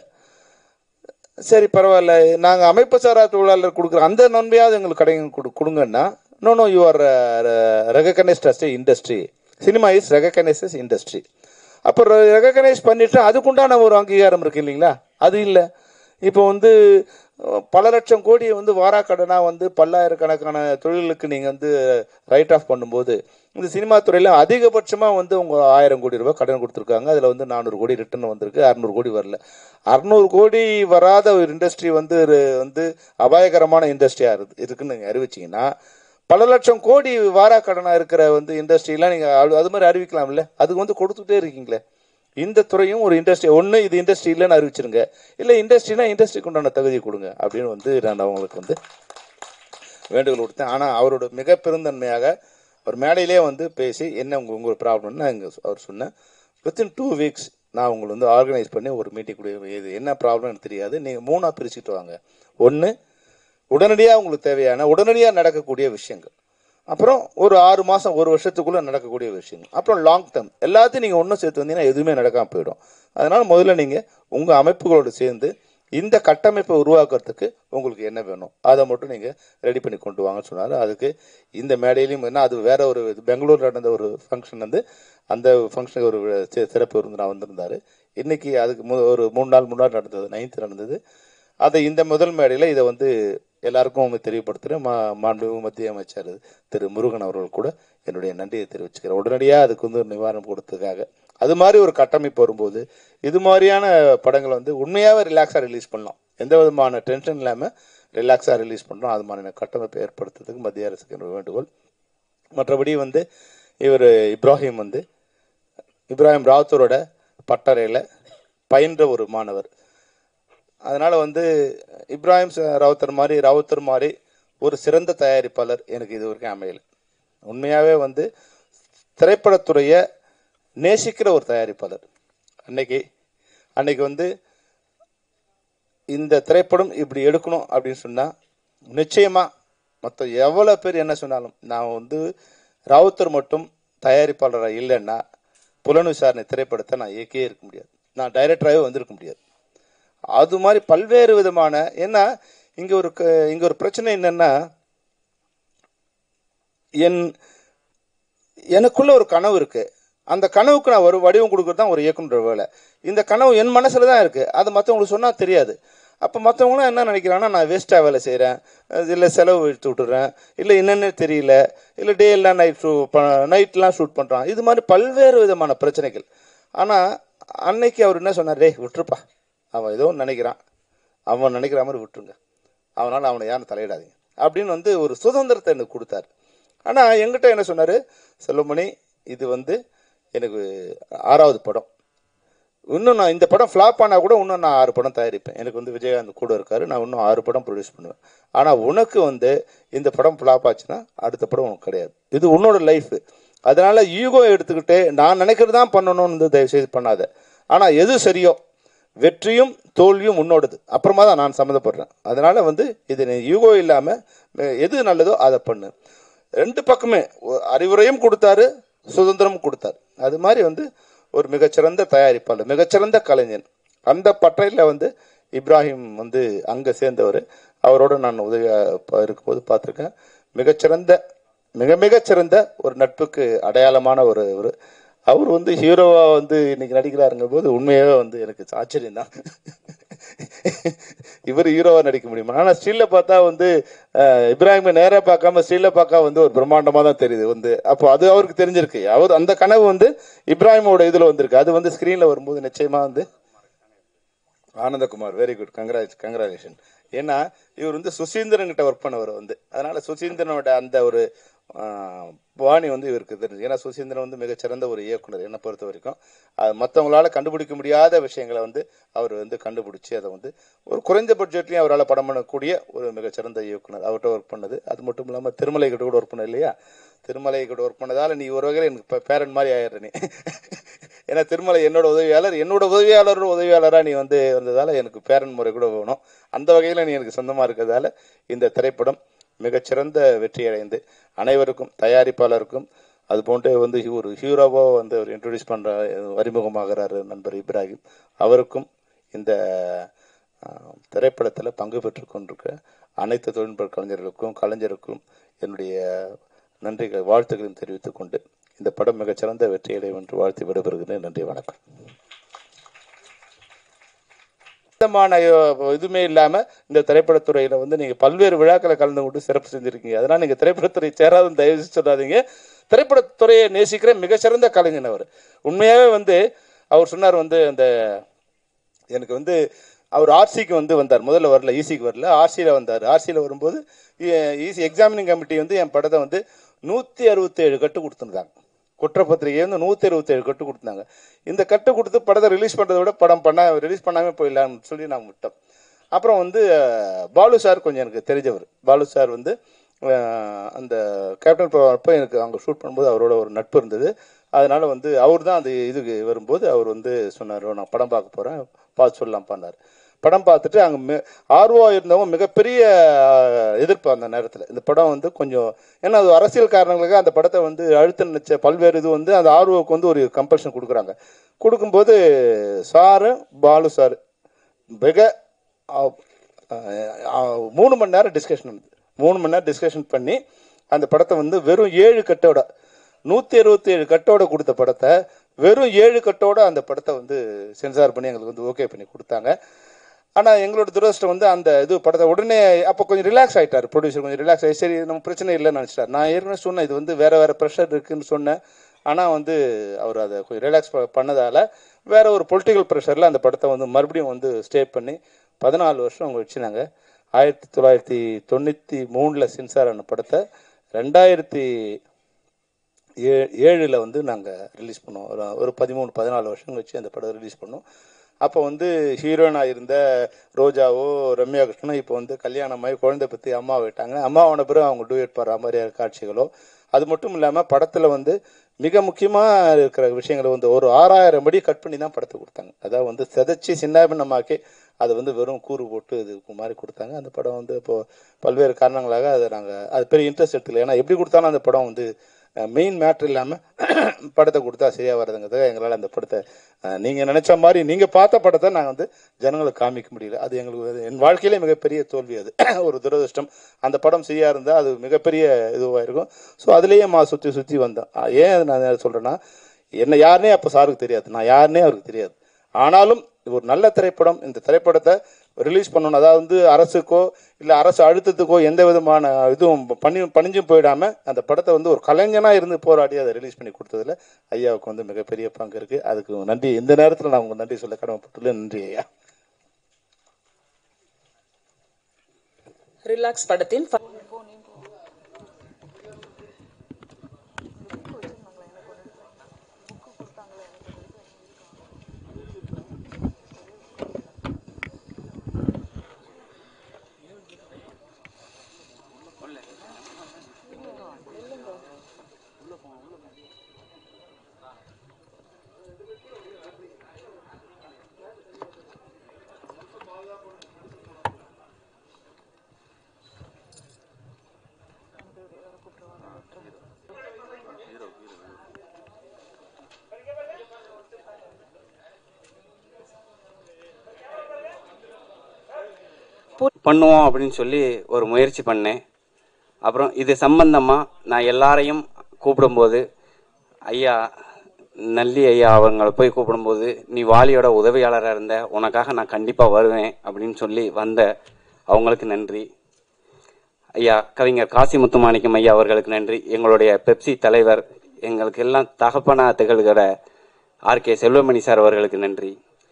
சரி பரவாயில்ல நாங்கள் அமைப்பு சாரா தொழிலாளர் கொடுக்குற அந்த நன்மையாவது எங்களுக்கு கிடை கொடு கொடுங்கன்னா no no you are recognised as industry cinema is recognise as industry அப்போ ரெகனைஸ் பண்ணிட்டு அதுக்குண்டான ஒரு அங்கீகாரம் இருக்கு இல்லைங்களா அது இல்லை இப்போ வந்து அஹ், பல லட்சம் கோடியை வந்து வாராக்கடனாக வந்து பல்லாயிரக்கணக்கான தொழிலுக்கு நீங்கள் வந்து ரைட் ஆஃப் பண்ணும்போது இந்த சினிமா துறையில் அதிகபட்சமாக வந்து உங்கள் ஆயிரம் கோடி ரூபாய் கடன் கொடுத்துருக்காங்க அதில் வந்து நானூறு கோடி ரிட்டர்ன் வந்திருக்கு அறநூறு கோடி வரல அறநூறு கோடி வராத ஒரு இண்டஸ்ட்ரி வந்து ஒரு வந்து அபாயகரமான இண்டஸ்ட்ரியாக இருக்குன்னு நீங்கள் அறிவிச்சிங்கன்னா பல லட்சம் கோடி வாரா கடனாக இருக்கிற வந்து இண்டஸ்ட்ரியெலாம் நீங்கள் அது மாதிரி அறிவிக்கலாம்ல அதுக்கு வந்து கொடுத்துட்டே இருக்கீங்களே இந்த துறையும் ஒரு இண்டஸ்ட்ரி ஒன்று இது இண்டஸ்ட்ரி இல்லைன்னு அறிவிச்சிருங்க இல்லை இண்டஸ்ட்ரினா இண்டஸ்ட்ரிக்கு உண்டான தகுதி கொடுங்க அப்படின்னு வந்து நான் அவங்களுக்கு வந்து வேண்டுகோள் கொடுத்தேன் ஆனால் அவரோட மிக பெருந்தன்மையாக ஒரு மேடையிலே வந்து பேசி என்ன உங்க உங்கள் ப்ராப்ளம்னு நான் இங்கே அவர் சொன்னேன் வித்தின் டூ வீக்ஸ் நான் உங்களை வந்து ஆர்கனைஸ் பண்ணி ஒரு மீட்டிங் கூட இது என்ன ப்ராப்ளம் எனக்கு தெரியாது நீங்கள் மூணாக பிரிச்சுட்டு வாங்க ஒன்று உடனடியாக உங்களுக்கு தேவையான உடனடியாக நடக்கக்கூடிய விஷயங்கள் அப்புறம் ஒரு ஆறு மாதம் ஒரு வருஷத்துக்குள்ளே நடக்கக்கூடிய விஷயங்கள் அப்புறம் லாங் டேர்ம் எல்லாத்தையும் நீங்கள் ஒன்றும் சேர்த்து வந்தீங்கன்னா எதுவுமே நடக்காமல் போயிடும் அதனால் முதல்ல நீங்கள் உங்கள் அமைப்புகளோடு சேர்ந்து இந்த கட்டமைப்பை உருவாக்குறதுக்கு உங்களுக்கு என்ன வேணும் அதை மட்டும் நீங்கள் ரெடி பண்ணி கொண்டு வாங்கன்னு சொன்னார் அதுக்கு இந்த மேடையிலையும் என்ன அது வேற ஒரு இது பெங்களூர் நடந்த ஒரு ஃபங்க்ஷன் வந்து அந்த ஃபங்க்ஷனுக்கு ஒரு சி- சிறப்பு விருந்தினர் வந்திருந்தார் இன்னைக்கு அதுக்கு மு ஒரு மூணு நாள் முன்னாடி நடந்தது நைன்த்து நடந்தது அதை இந்த முதல் மேடையில் இதை வந்து எல்லாருக்கும் அவங்க தெரியப்படுத்துகிறேன் மா மாண்புமிகு மத்திய அமைச்சர் திரு முருகன் அவர்கள் கூட என்னுடைய நன்றியை தெரிவிச்சுக்கிறேன் உடனடியாக அதுக்கு வந்து ஒரு நிவாரணம் கொடுத்ததுக்காக அது மாதிரி ஒரு கட்டமைப்பு வரும்போது இது மாதிரியான படங்களை வந்து உண்மையாகவே ரிலாக்ஸாக ரிலீஸ் பண்ணலாம் எந்த விதமான டென்ஷன் இல்லாமல் ரிலாக்ஸாக ரிலீஸ் பண்ணுறோம் அது மாதிரியான கட்டமைப்பை ஏற்படுத்துறதுக்கு மத்திய அரசுக்கு என்னோட வேண்டுகோள் மற்றபடி வந்து இவர் இப்ராஹிம் வந்து இப்ராஹிம் ராத்தூரோட பட்டறையில் பயின்ற ஒரு மாணவர் அதனால வந்து இப்ராஹிம் ச- ராவுத்தர் மாதிரி ராவுத்தர் மாதிரி ஒரு சிறந்த தயாரிப்பாளர் எனக்கு இது வரைக்கும் அமையல உண்மையாகவே வந்து திரைப்படத்துறையை நேசிக்கிற ஒரு தயாரிப்பாளர் அன்னைக்கு அன்னைக்கு வந்து இந்த திரைப்படம் இப்படி எடுக்கணும் அப்படின்னு சொன்னால் நிச்சயமாக மற்ற எவ்வளோ பேர் என்ன சொன்னாலும் நான் வந்து ராவுத்தர் மட்டும் தயாரிப்பாளராக இல்லைன்னா புலன் விசாரணை திரைப்படத்தை நான் இயக்கியே இருக்க முடியாது நான் டைரக்டராகவே வந்திருக்க முடியாது அது மாதிரி பல்வேறு விதமான ஏன்னா இங்கே ஒரு க- இங்க ஒரு பிரச்சனை என்னன்னா என் எனக்குள்ள ஒரு கனவு இருக்கு அந்த கனவுக்கு நான் ஒரு வடிவம் கொடுக்கறது தான் ஒரு இயக்குனர் வேலை இந்த கனவு என் மனசுல தான் இருக்கு அது மற்றவங்களுக்கு சொன்னா தெரியாது அப்போ மற்றவங்களாம் என்ன நினைக்கிறாங்கன்னா நான் வேஸ்ட்டாக வேலை செய்கிறேன் இல்லை செலவு எடுத்து விட்டுறேன் இல்லை என்னென்ன தெரியல இல்லை டே எல்லாம் நைட் ஷூ நைட்லாம் ஷூட் பண்ணுறான் இது மாதிரி பல்வேறு விதமான பிரச்சனைகள் ஆனால் அன்னைக்கு அவர் என்ன சொன்னார் டேய் விட்டுருப்பா அவன் ஏதோ ஒண்ணு நினைக்கிறான் அவன் நினைக்கிற மாதிரி விட்டுருங்க அவனால் அவனை யாரும் தலையிடாதீங்க அப்படின்னு வந்து ஒரு சுதந்திரத்தை எனக்கு கொடுத்தாரு ஆனால் எங்கிட்ட என்ன சொன்னார் செல்வமணி இது வந்து எனக்கு ஆறாவது படம் இன்னும் நான் இந்த படம் ஃப்ளாப் ஆனால் கூட இன்னும் நான் ஆறு படம் தயாரிப்பேன் எனக்கு வந்து விஜயகாந்த் கூட இருக்காரு நான் இன்னும் ஆறு படம் ப்ரொடியூஸ் பண்ணுவேன் ஆனால் உனக்கு வந்து இந்த படம் ஃப்ளாப் ஆச்சுன்னா அடுத்த படம் உனக்கு கிடையாது இது உன்னோட லைஃப் அதனால ஈகோ எடுத்துக்கிட்டு நான் நினைக்கிறது தான் பண்ணணும்னு வந்து தயவு செய்து பண்ணாத ஆனால் எது சரியோ வெற்றியும் தோல்வியும் உன்னோடது அப்புறமா தான் நான் சம்மந்தப்படுறேன் அதனால வந்து இது நீ ஈகோ இல்லாமல் எது நல்லதோ அதை பண்ணு ரெண்டு பக்கமே ஒ- அறிவுரையும் கொடுத்தாரு சுதந்திரமும் கொடுத்தாரு அது மாதிரி வந்து ஒரு மிகச்சிறந்த தயாரிப்பாளர் மிகச்சிறந்த கலைஞன் அந்த பட்டறையில் வந்து இப்ராஹிம் வந்து அங்கே சேர்ந்தவர் அவரோட நான் உதவியா ப- இருக்கும்போது பார்த்துருக்கேன் மிகச்சிறந்த மிக மிகச்சிறந்த ஒரு நட்புக்கு அடையாளமான ஒரு ஒரு அவர் வந்து ஹீரோவா வந்து இன்னைக்கு நடிக்கிறாருங்க போது உண்மையாவே வந்து எனக்கு ஆச்சரியம் தான் இவர் ஹீரோவா நடிக்க முடியுமா ஆனா ஸ்ரீல பார்த்தா வந்து அஹ், இப்ராஹிமை நேரா பார்க்காம ஸ்ரீல பார்க்க வந்து ஒரு பிரம்மாண்டமா தான் தெரியுது வந்து அப்போ அது அவருக்கு தெரிஞ்சிருக்கு அவர் அந்த கனவு வந்து இப்ராஹிமோட இதுல வந்திருக்கு அது வந்து ஸ்கிரீன்ல வரும்போது நிச்சயமா வந்து Anandakumar very good congrats congratulation ஏன்னா இவர் வந்து சுசீந்திரன் கிட்ட ஒர்க் பண்ணவர் வந்து அதனால சுசீந்திரனோட அந்த ஒரு ஆஹ், பாணி வந்து இவருக்கு தெரிஞ்சு ஏன்னா சுசீந்திரன் வந்து மிகச்சிறந்த ஒரு இயக்குனர் என்னை பொறுத்த வரைக்கும் அது மற்றவங்களால கண்டுபிடிக்க முடியாத விஷயங்களை வந்து அவர் வந்து கண்டுபிடிச்சி அதை வந்து ஒரு குறைந்த பட்ஜெட்லையும் அவரால் படம் பண்ணக்கூடிய ஒரு மிகச்சிறந்த இயக்குனர் அவர்கிட்ட ஒர்க் பண்ணது அது மட்டும் இல்லாமல் திருமலை கிட்ட கூட ஒர்க் பண்ணது இல்லையா திருமலை கூட ஒர்க் பண்ணதால நீ ஒரு வகையில் எனக்கு பேரன் மாதிரி ஆயிடுற நீ ஏன்னா திருமலை என்னோட உதவியாளர் என்னோட உதவியாளரோட உதவியாளராக நீ வந்து வந்ததால எனக்கு பேரன் முறை கூட வேணும் அந்த வகையில் நீ எனக்கு சொந்தமாக இருக்கிறதால இந்த திரைப்படம் மிகச்சிறந்த வெற்றி அடைந்து அனைவருக்கும் தயாரிப்பாளருக்கும் அது போன்று வந்து ஒரு ஹீரோவாக வந்து அவர் இன்ட்ரடியூஸ் பண்ணுற அறிமுகமாகிறாரு நண்பர் இப்ராஹிம் அவருக்கும் இந்த திரைப்படத்தில் பங்கு பெற்று கொண்டிருக்க அனைத்து தொழில்நுட்ப கலைஞர்களுக்கும் கலைஞருக்கும் என்னுடைய நன்றிகள் வாழ்த்துக்களையும் தெரிவித்துக் கொண்டு இந்த படம் மிகச்சிறந்த வெற்றியடையும் என்று வாழ்த்து விடைபெறுகிறேன் நன்றி வணக்கம் விதமான அஹ், இதுவுமே இல்லாம இந்த திரைப்படத்துறையில வந்து நீங்க பல்வேறு விழாக்களை கலந்து கொண்டு சிறப்பு செஞ்சிருக்கீங்க அதனால நீங்க திரைப்படத்துறை சேராதுன்னு தயவு செஞ்சு சொல்லாதீங்க திரைப்படத்துறையை நேசிக்கிற மிகச்சிறந்த கலைஞன் அவர் உண்மையாவே வந்து அவர் சொன்னார் வந்து அந்த எனக்கு வந்து அவர் ஆர்சிக்கு வந்து வந்தார் முதல்ல வரல ஈசிக்கு வரல ஆர்சியில் வந்தார் ஆர்சியில் வரும்போது ஈசி எக்ஸாமினிங் கமிட்டி வந்து என் படத்தை வந்து நூற்றி அறுபத்தேழு கட்டு கொடுத்துருந்தாங்க குற்றப்பத்திரிகை வந்து நூற்றி அறுபத்தேழு கட்டு கொடுத்தாங்க இந்த கட்டு கொடுத்து படத்தை ரிலீஸ் பண்ணுறதை விட படம் பண்ண ரிலீஸ் பண்ணாமல் போயிடலாம்னு சொல்லி நான் விட்டோம் அப்புறம் வந்து அஹ், பாலு சார் கொஞ்சம் எனக்கு தெரிஞ்சவர் பாலு சார் வந்து அஹ், அந்த கேப்டன் அப்போ எனக்கு அங்கே ஷூட் பண்ணும்போது அவரோட ஒரு நட்பு இருந்தது அதனால வந்து அவர் தான் அந்த இதுக்கு வரும்போது அவர் வந்து சொன்னார் நான் படம் பார்க்க போகிறேன் பார்த்து சொல்லலாம் பண்ணார் படம் பார்த்துட்டு அங்கே மி ஆர்வம் இருந்தவங்க மிகப்பெரிய அஹ், எதிர்ப்பு அந்த நேரத்தில் இந்த படம் வந்து கொஞ்சம் ஏன்னா அது அரசியல் காரணங்களுக்கு அந்த படத்தை வந்து அழுத்த நினைச்ச பல்வேறு இது வந்து அந்த ஆர்வக்கு வந்து ஒரு கம்பல்ஷன் கொடுக்குறாங்க கொடுக்கும்போது சாரு பாலு சார் மிக அஹ், அஹ், மூணு மணி நேரம் டிஸ்கஷன் இருந்தது மூணு மணி நேரம் டிஸ்கஷன் பண்ணி அந்த படத்தை வந்து வெறும் ஏழு கட்டோட நூற்றி அறுபத்தி ஏழு கட்டோட கொடுத்த படத்தை வெறும் ஏழு கட்டோட அந்த படத்தை வந்து சென்சார் பண்ணி எங்களுக்கு வந்து ஓகே பண்ணி கொடுத்தாங்க ஆனால் எங்களோட துரதிருஷ்டம் வந்து அந்த இது படத்தை உடனே அப்போ கொஞ்சம் ரிலாக்ஸ் ஆகிட்டார் ப்ரொடியூசர் கொஞ்சம் ரிலாக்ஸ் ஆகி சரி நம்ம பிரச்சனை இல்லைன்னு நினச்சிட்டார் நான் ஏற்கனவே சொன்னேன் இது வந்து வேற வேற ப்ரெஷர் இருக்குன்னு சொன்னேன் ஆனால் வந்து அவர் அதை கொஞ்சம் ரிலாக்ஸ் பண்ணதால வேற ஒரு பொலிட்டிக்கல் ப்ரெஷரில் அந்த படத்தை வந்து மறுபடியும் வந்து ஸ்டே பண்ணி பதினாலு வருஷம் அவங்க வச்சுனாங்க ஆயிரத்தி தொள்ளாயிரத்தி தொண்ணூற்றி மூணில் சென்சார் ஆன படத்தை ரெண்டாயிரத்தி ஏ ஏழில் வந்து நாங்கள் ரிலீஸ் பண்ணோம் ஒரு ஒரு பதிமூணு பதினாலு வருஷம் கழிச்சு அந்த படம் ரிலீஸ் பண்ணோம் அப்போ வந்து ஹீரோயினாக இருந்த ரோஜாவோ ரம்யா கிருஷ்ணனோ இப்போ வந்து கல்யாணமாகி குழந்தை பற்றி அம்மா விட்டாங்க அம்மாவான பிறகு அவங்க டூயட் பாடுற மாதிரியான காட்சிகளோ அது மட்டும் இல்லாமல் படத்தில் வந்து மிக முக்கியமாக இருக்கிற விஷயங்களை வந்து ஒரு ஆறாயிரம் அடி கட் பண்ணி தான் படத்தை கொடுத்தாங்க அதாவது வந்து செதைச்சி சின்னாபின்னமாக்கி அதை வந்து வெறும் கூறு போட்டு இது மாதிரி கொடுத்தாங்க அந்த படம் வந்து இப்போ பல்வேறு காரணங்களாக அதை நாங்கள் அது பெரிய இன்ட்ரெஸ்ட் எடுத்துக்கல ஏன்னா எப்படி கொடுத்தாலும் அந்த படம் வந்து மெயின் மேட்ரு இல்லாமல் படத்தை கொடுத்தா சரியாக வர்றதுங்கிறதுக்காக எங்களால் அந்த படத்தை நீங்கள் நினச்ச மாதிரி நீங்கள் பார்த்த படத்தை நாங்கள் வந்து ஜனங்களுக்கு காமிக்க முடியல அது எங்களுக்கு வந்து என் வாழ்க்கையிலே மிகப்பெரிய தோல்வி அது ஒரு துரதிருஷ்டம் அந்த படம் சரியாக இருந்தால் அது மிகப்பெரிய இதுவாக இருக்கும் ஸோ அதுலேயே மா சுற்றி சுற்றி வந்தேன் அஹ் ஏன் அது நான் சொல்கிறேன்னா என்ன யாருனே அப்போ சாருக்கு தெரியாது நான் யாருனே அவருக்கு தெரியாது ஆனாலும் இது ஒரு நல்ல திரைப்படம் இந்த திரைப்படத்தை ரிலீஸ் பண்ணணும் அதாவது வந்து அரசுக்கோ இல்லை அரசு அழுத்தத்துக்கோ எந்த விதமான இதுவும் பண்ணி பணிஞ்சும் போயிடாம அந்த படத்தை வந்து ஒரு கலைஞனா இருந்து போராடி அதை ரிலீஸ் பண்ணி கொடுத்ததுல ஐயாவுக்கு வந்து மிகப்பெரிய பங்கு இருக்கு அதுக்கு நன்றி இந்த நேரத்தில் நான் உங்க நன்றி சொல்ல கடமைப்பட்டுள்ளேன் நன்றி ஐயா ரிலாக்ஸ் படத்தின் ஃப- பண்ணுவோம் அப்படின்னு சொல்லி ஒரு முயற்சி பண்ணேன் அப்புறம் இது சம்பந்தமாக நான் எல்லாரையும் கூப்பிடும்போது ஐயா நல்லி ஐயா அவங்களை போய் கூப்பிடும்போது நீ வாலியோட உதவியாளராக இருந்த உனக்காக நான் கண்டிப்பாக வருவேன் அப்படின்னு சொல்லி வந்த அவங்களுக்கு நன்றி ஐயா கவிஞர் காசி முத்துமாணிக்கம் ஐயா அவர்களுக்கு நன்றி எங்களுடைய பெப்சி தலைவர் எங்களுக்கு எல்லாம் தகப்பனா திகழ்கிற ஆர் கே செல்வமணி சார் அவர்களுக்கு நன்றி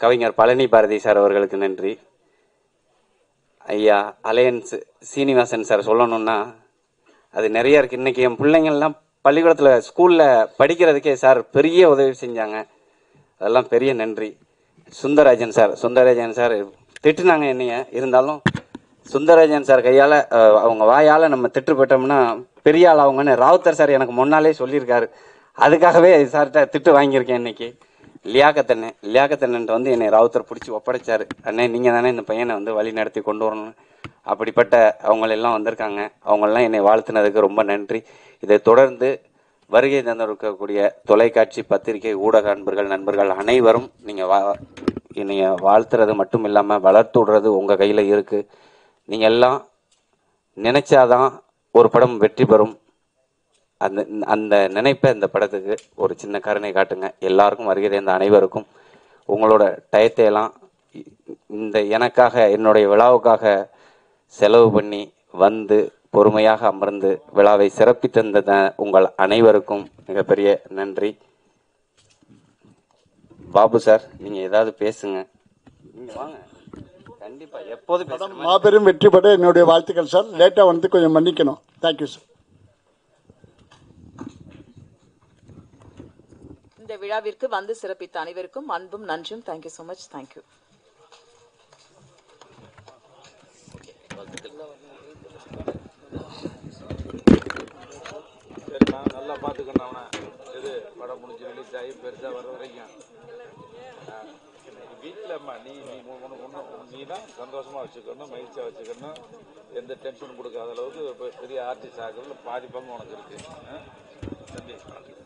கவிஞர் பழனி பாரதி சார் அவர்களுக்கு நன்றி ஐயா அலையன்ஸ் சீனிவாசன் சார் சொல்லணும்னா அது நிறைய இருக்கு இன்னைக்கு என் பிள்ளைங்கள்லாம் பள்ளிக்கூடத்தில் ஸ்கூலில் படிக்கிறதுக்கே சார் பெரிய உதவி செஞ்சாங்க அதெல்லாம் பெரிய நன்றி சுந்தரராஜன் சார் சுந்தரராஜன் சார் திட்டுனாங்க என்னைய இருந்தாலும் சுந்தரராஜன் சார் கையால் அவங்க வாயால் நம்ம திட்டு போட்டோம்னா பெரிய ஆள் அவங்கன்னு ராவுத்தர் சார் எனக்கு முன்னாலே சொல்லியிருக்காரு அதுக்காகவே சார்கிட்ட திட்டு வாங்கியிருக்கேன் இன்னைக்கு லியாக்கத்தண்ணே லியாக்கத்தண்ணன்ட்டு வந்து என்னை ராவுத்தர் பிடிச்சி ஒப்படைச்சாரு அண்ணே நீங்கள் தானே இந்த பையனை வந்து வழி நடத்தி கொண்டு வரணும் அப்படிப்பட்ட அவங்களெல்லாம் வந்திருக்காங்க அவங்களெல்லாம் என்னை வாழ்த்துனதுக்கு ரொம்ப நன்றி இதை தொடர்ந்து வருகை தந்திருக்கக்கூடிய தொலைக்காட்சி பத்திரிகை ஊடக அன்பர்கள் நண்பர்கள் அனைவரும் நீங்கள் வா நீங்கள் வாழ்த்துறது மட்டும் இல்லாமல் வளர்த்து விடுறது உங்கள் கையில் இருக்குது நீங்கள் எல்லாம் நினைச்சாதான் ஒரு படம் வெற்றி பெறும் அந்த அந்த நினைப்பை இந்த படத்துக்கு ஒரு சின்ன கருணை காட்டுங்க எல்லாருக்கும் வருகை தந்த அனைவருக்கும் உங்களோட டயத்தை எல்லாம் இ- இந்த எனக்காக என்னுடைய விழாவுக்காக செலவு பண்ணி வந்து பொறுமையாக அமர்ந்து விழாவை சிறப்பி தந்த த- உங்கள் அனைவருக்கும் மிகப்பெரிய நன்றி பாபு சார் நீங்க ஏதாவது பேசுங்க நீங்க வாங்க கண்டிப்பா எப்போது பேசுங்க மாபெரும் வெற்றி பெற என்னுடைய வாழ்த்துக்கள் சார் லேட்டாக வந்து கொஞ்சம் மன்னிக்கணும் தேங்க்யூ சார் இந்த விழாவிற்கு வந்து சிறப்பித்த அனைவருக்கும் அன்பும் நன்றியும் தேங்க்யூ so மச் தேங்க்யூ சரிம்மா நல்லா பார்த்துக்கணும் அவனை இது படம் முடிஞ்சு ரிலீஸ் ஆகி பெருசாக வர வரைக்கும் வீட்டில் அம்மா நீ நீ உனக்கு ஒன்றும் நீ தான் சந்தோஷமாக வச்சுக்கணும் மகிழ்ச்சியாக வச்சுக்கணும் எந்த டென்ஷனும் கொடுக்காத அளவுக்கு பெ- பெரிய ஆர்டிஸ்ட் ஆகிறதுல பாதி பங்கு உனக்கு இருக்கு ஆ? நன்றி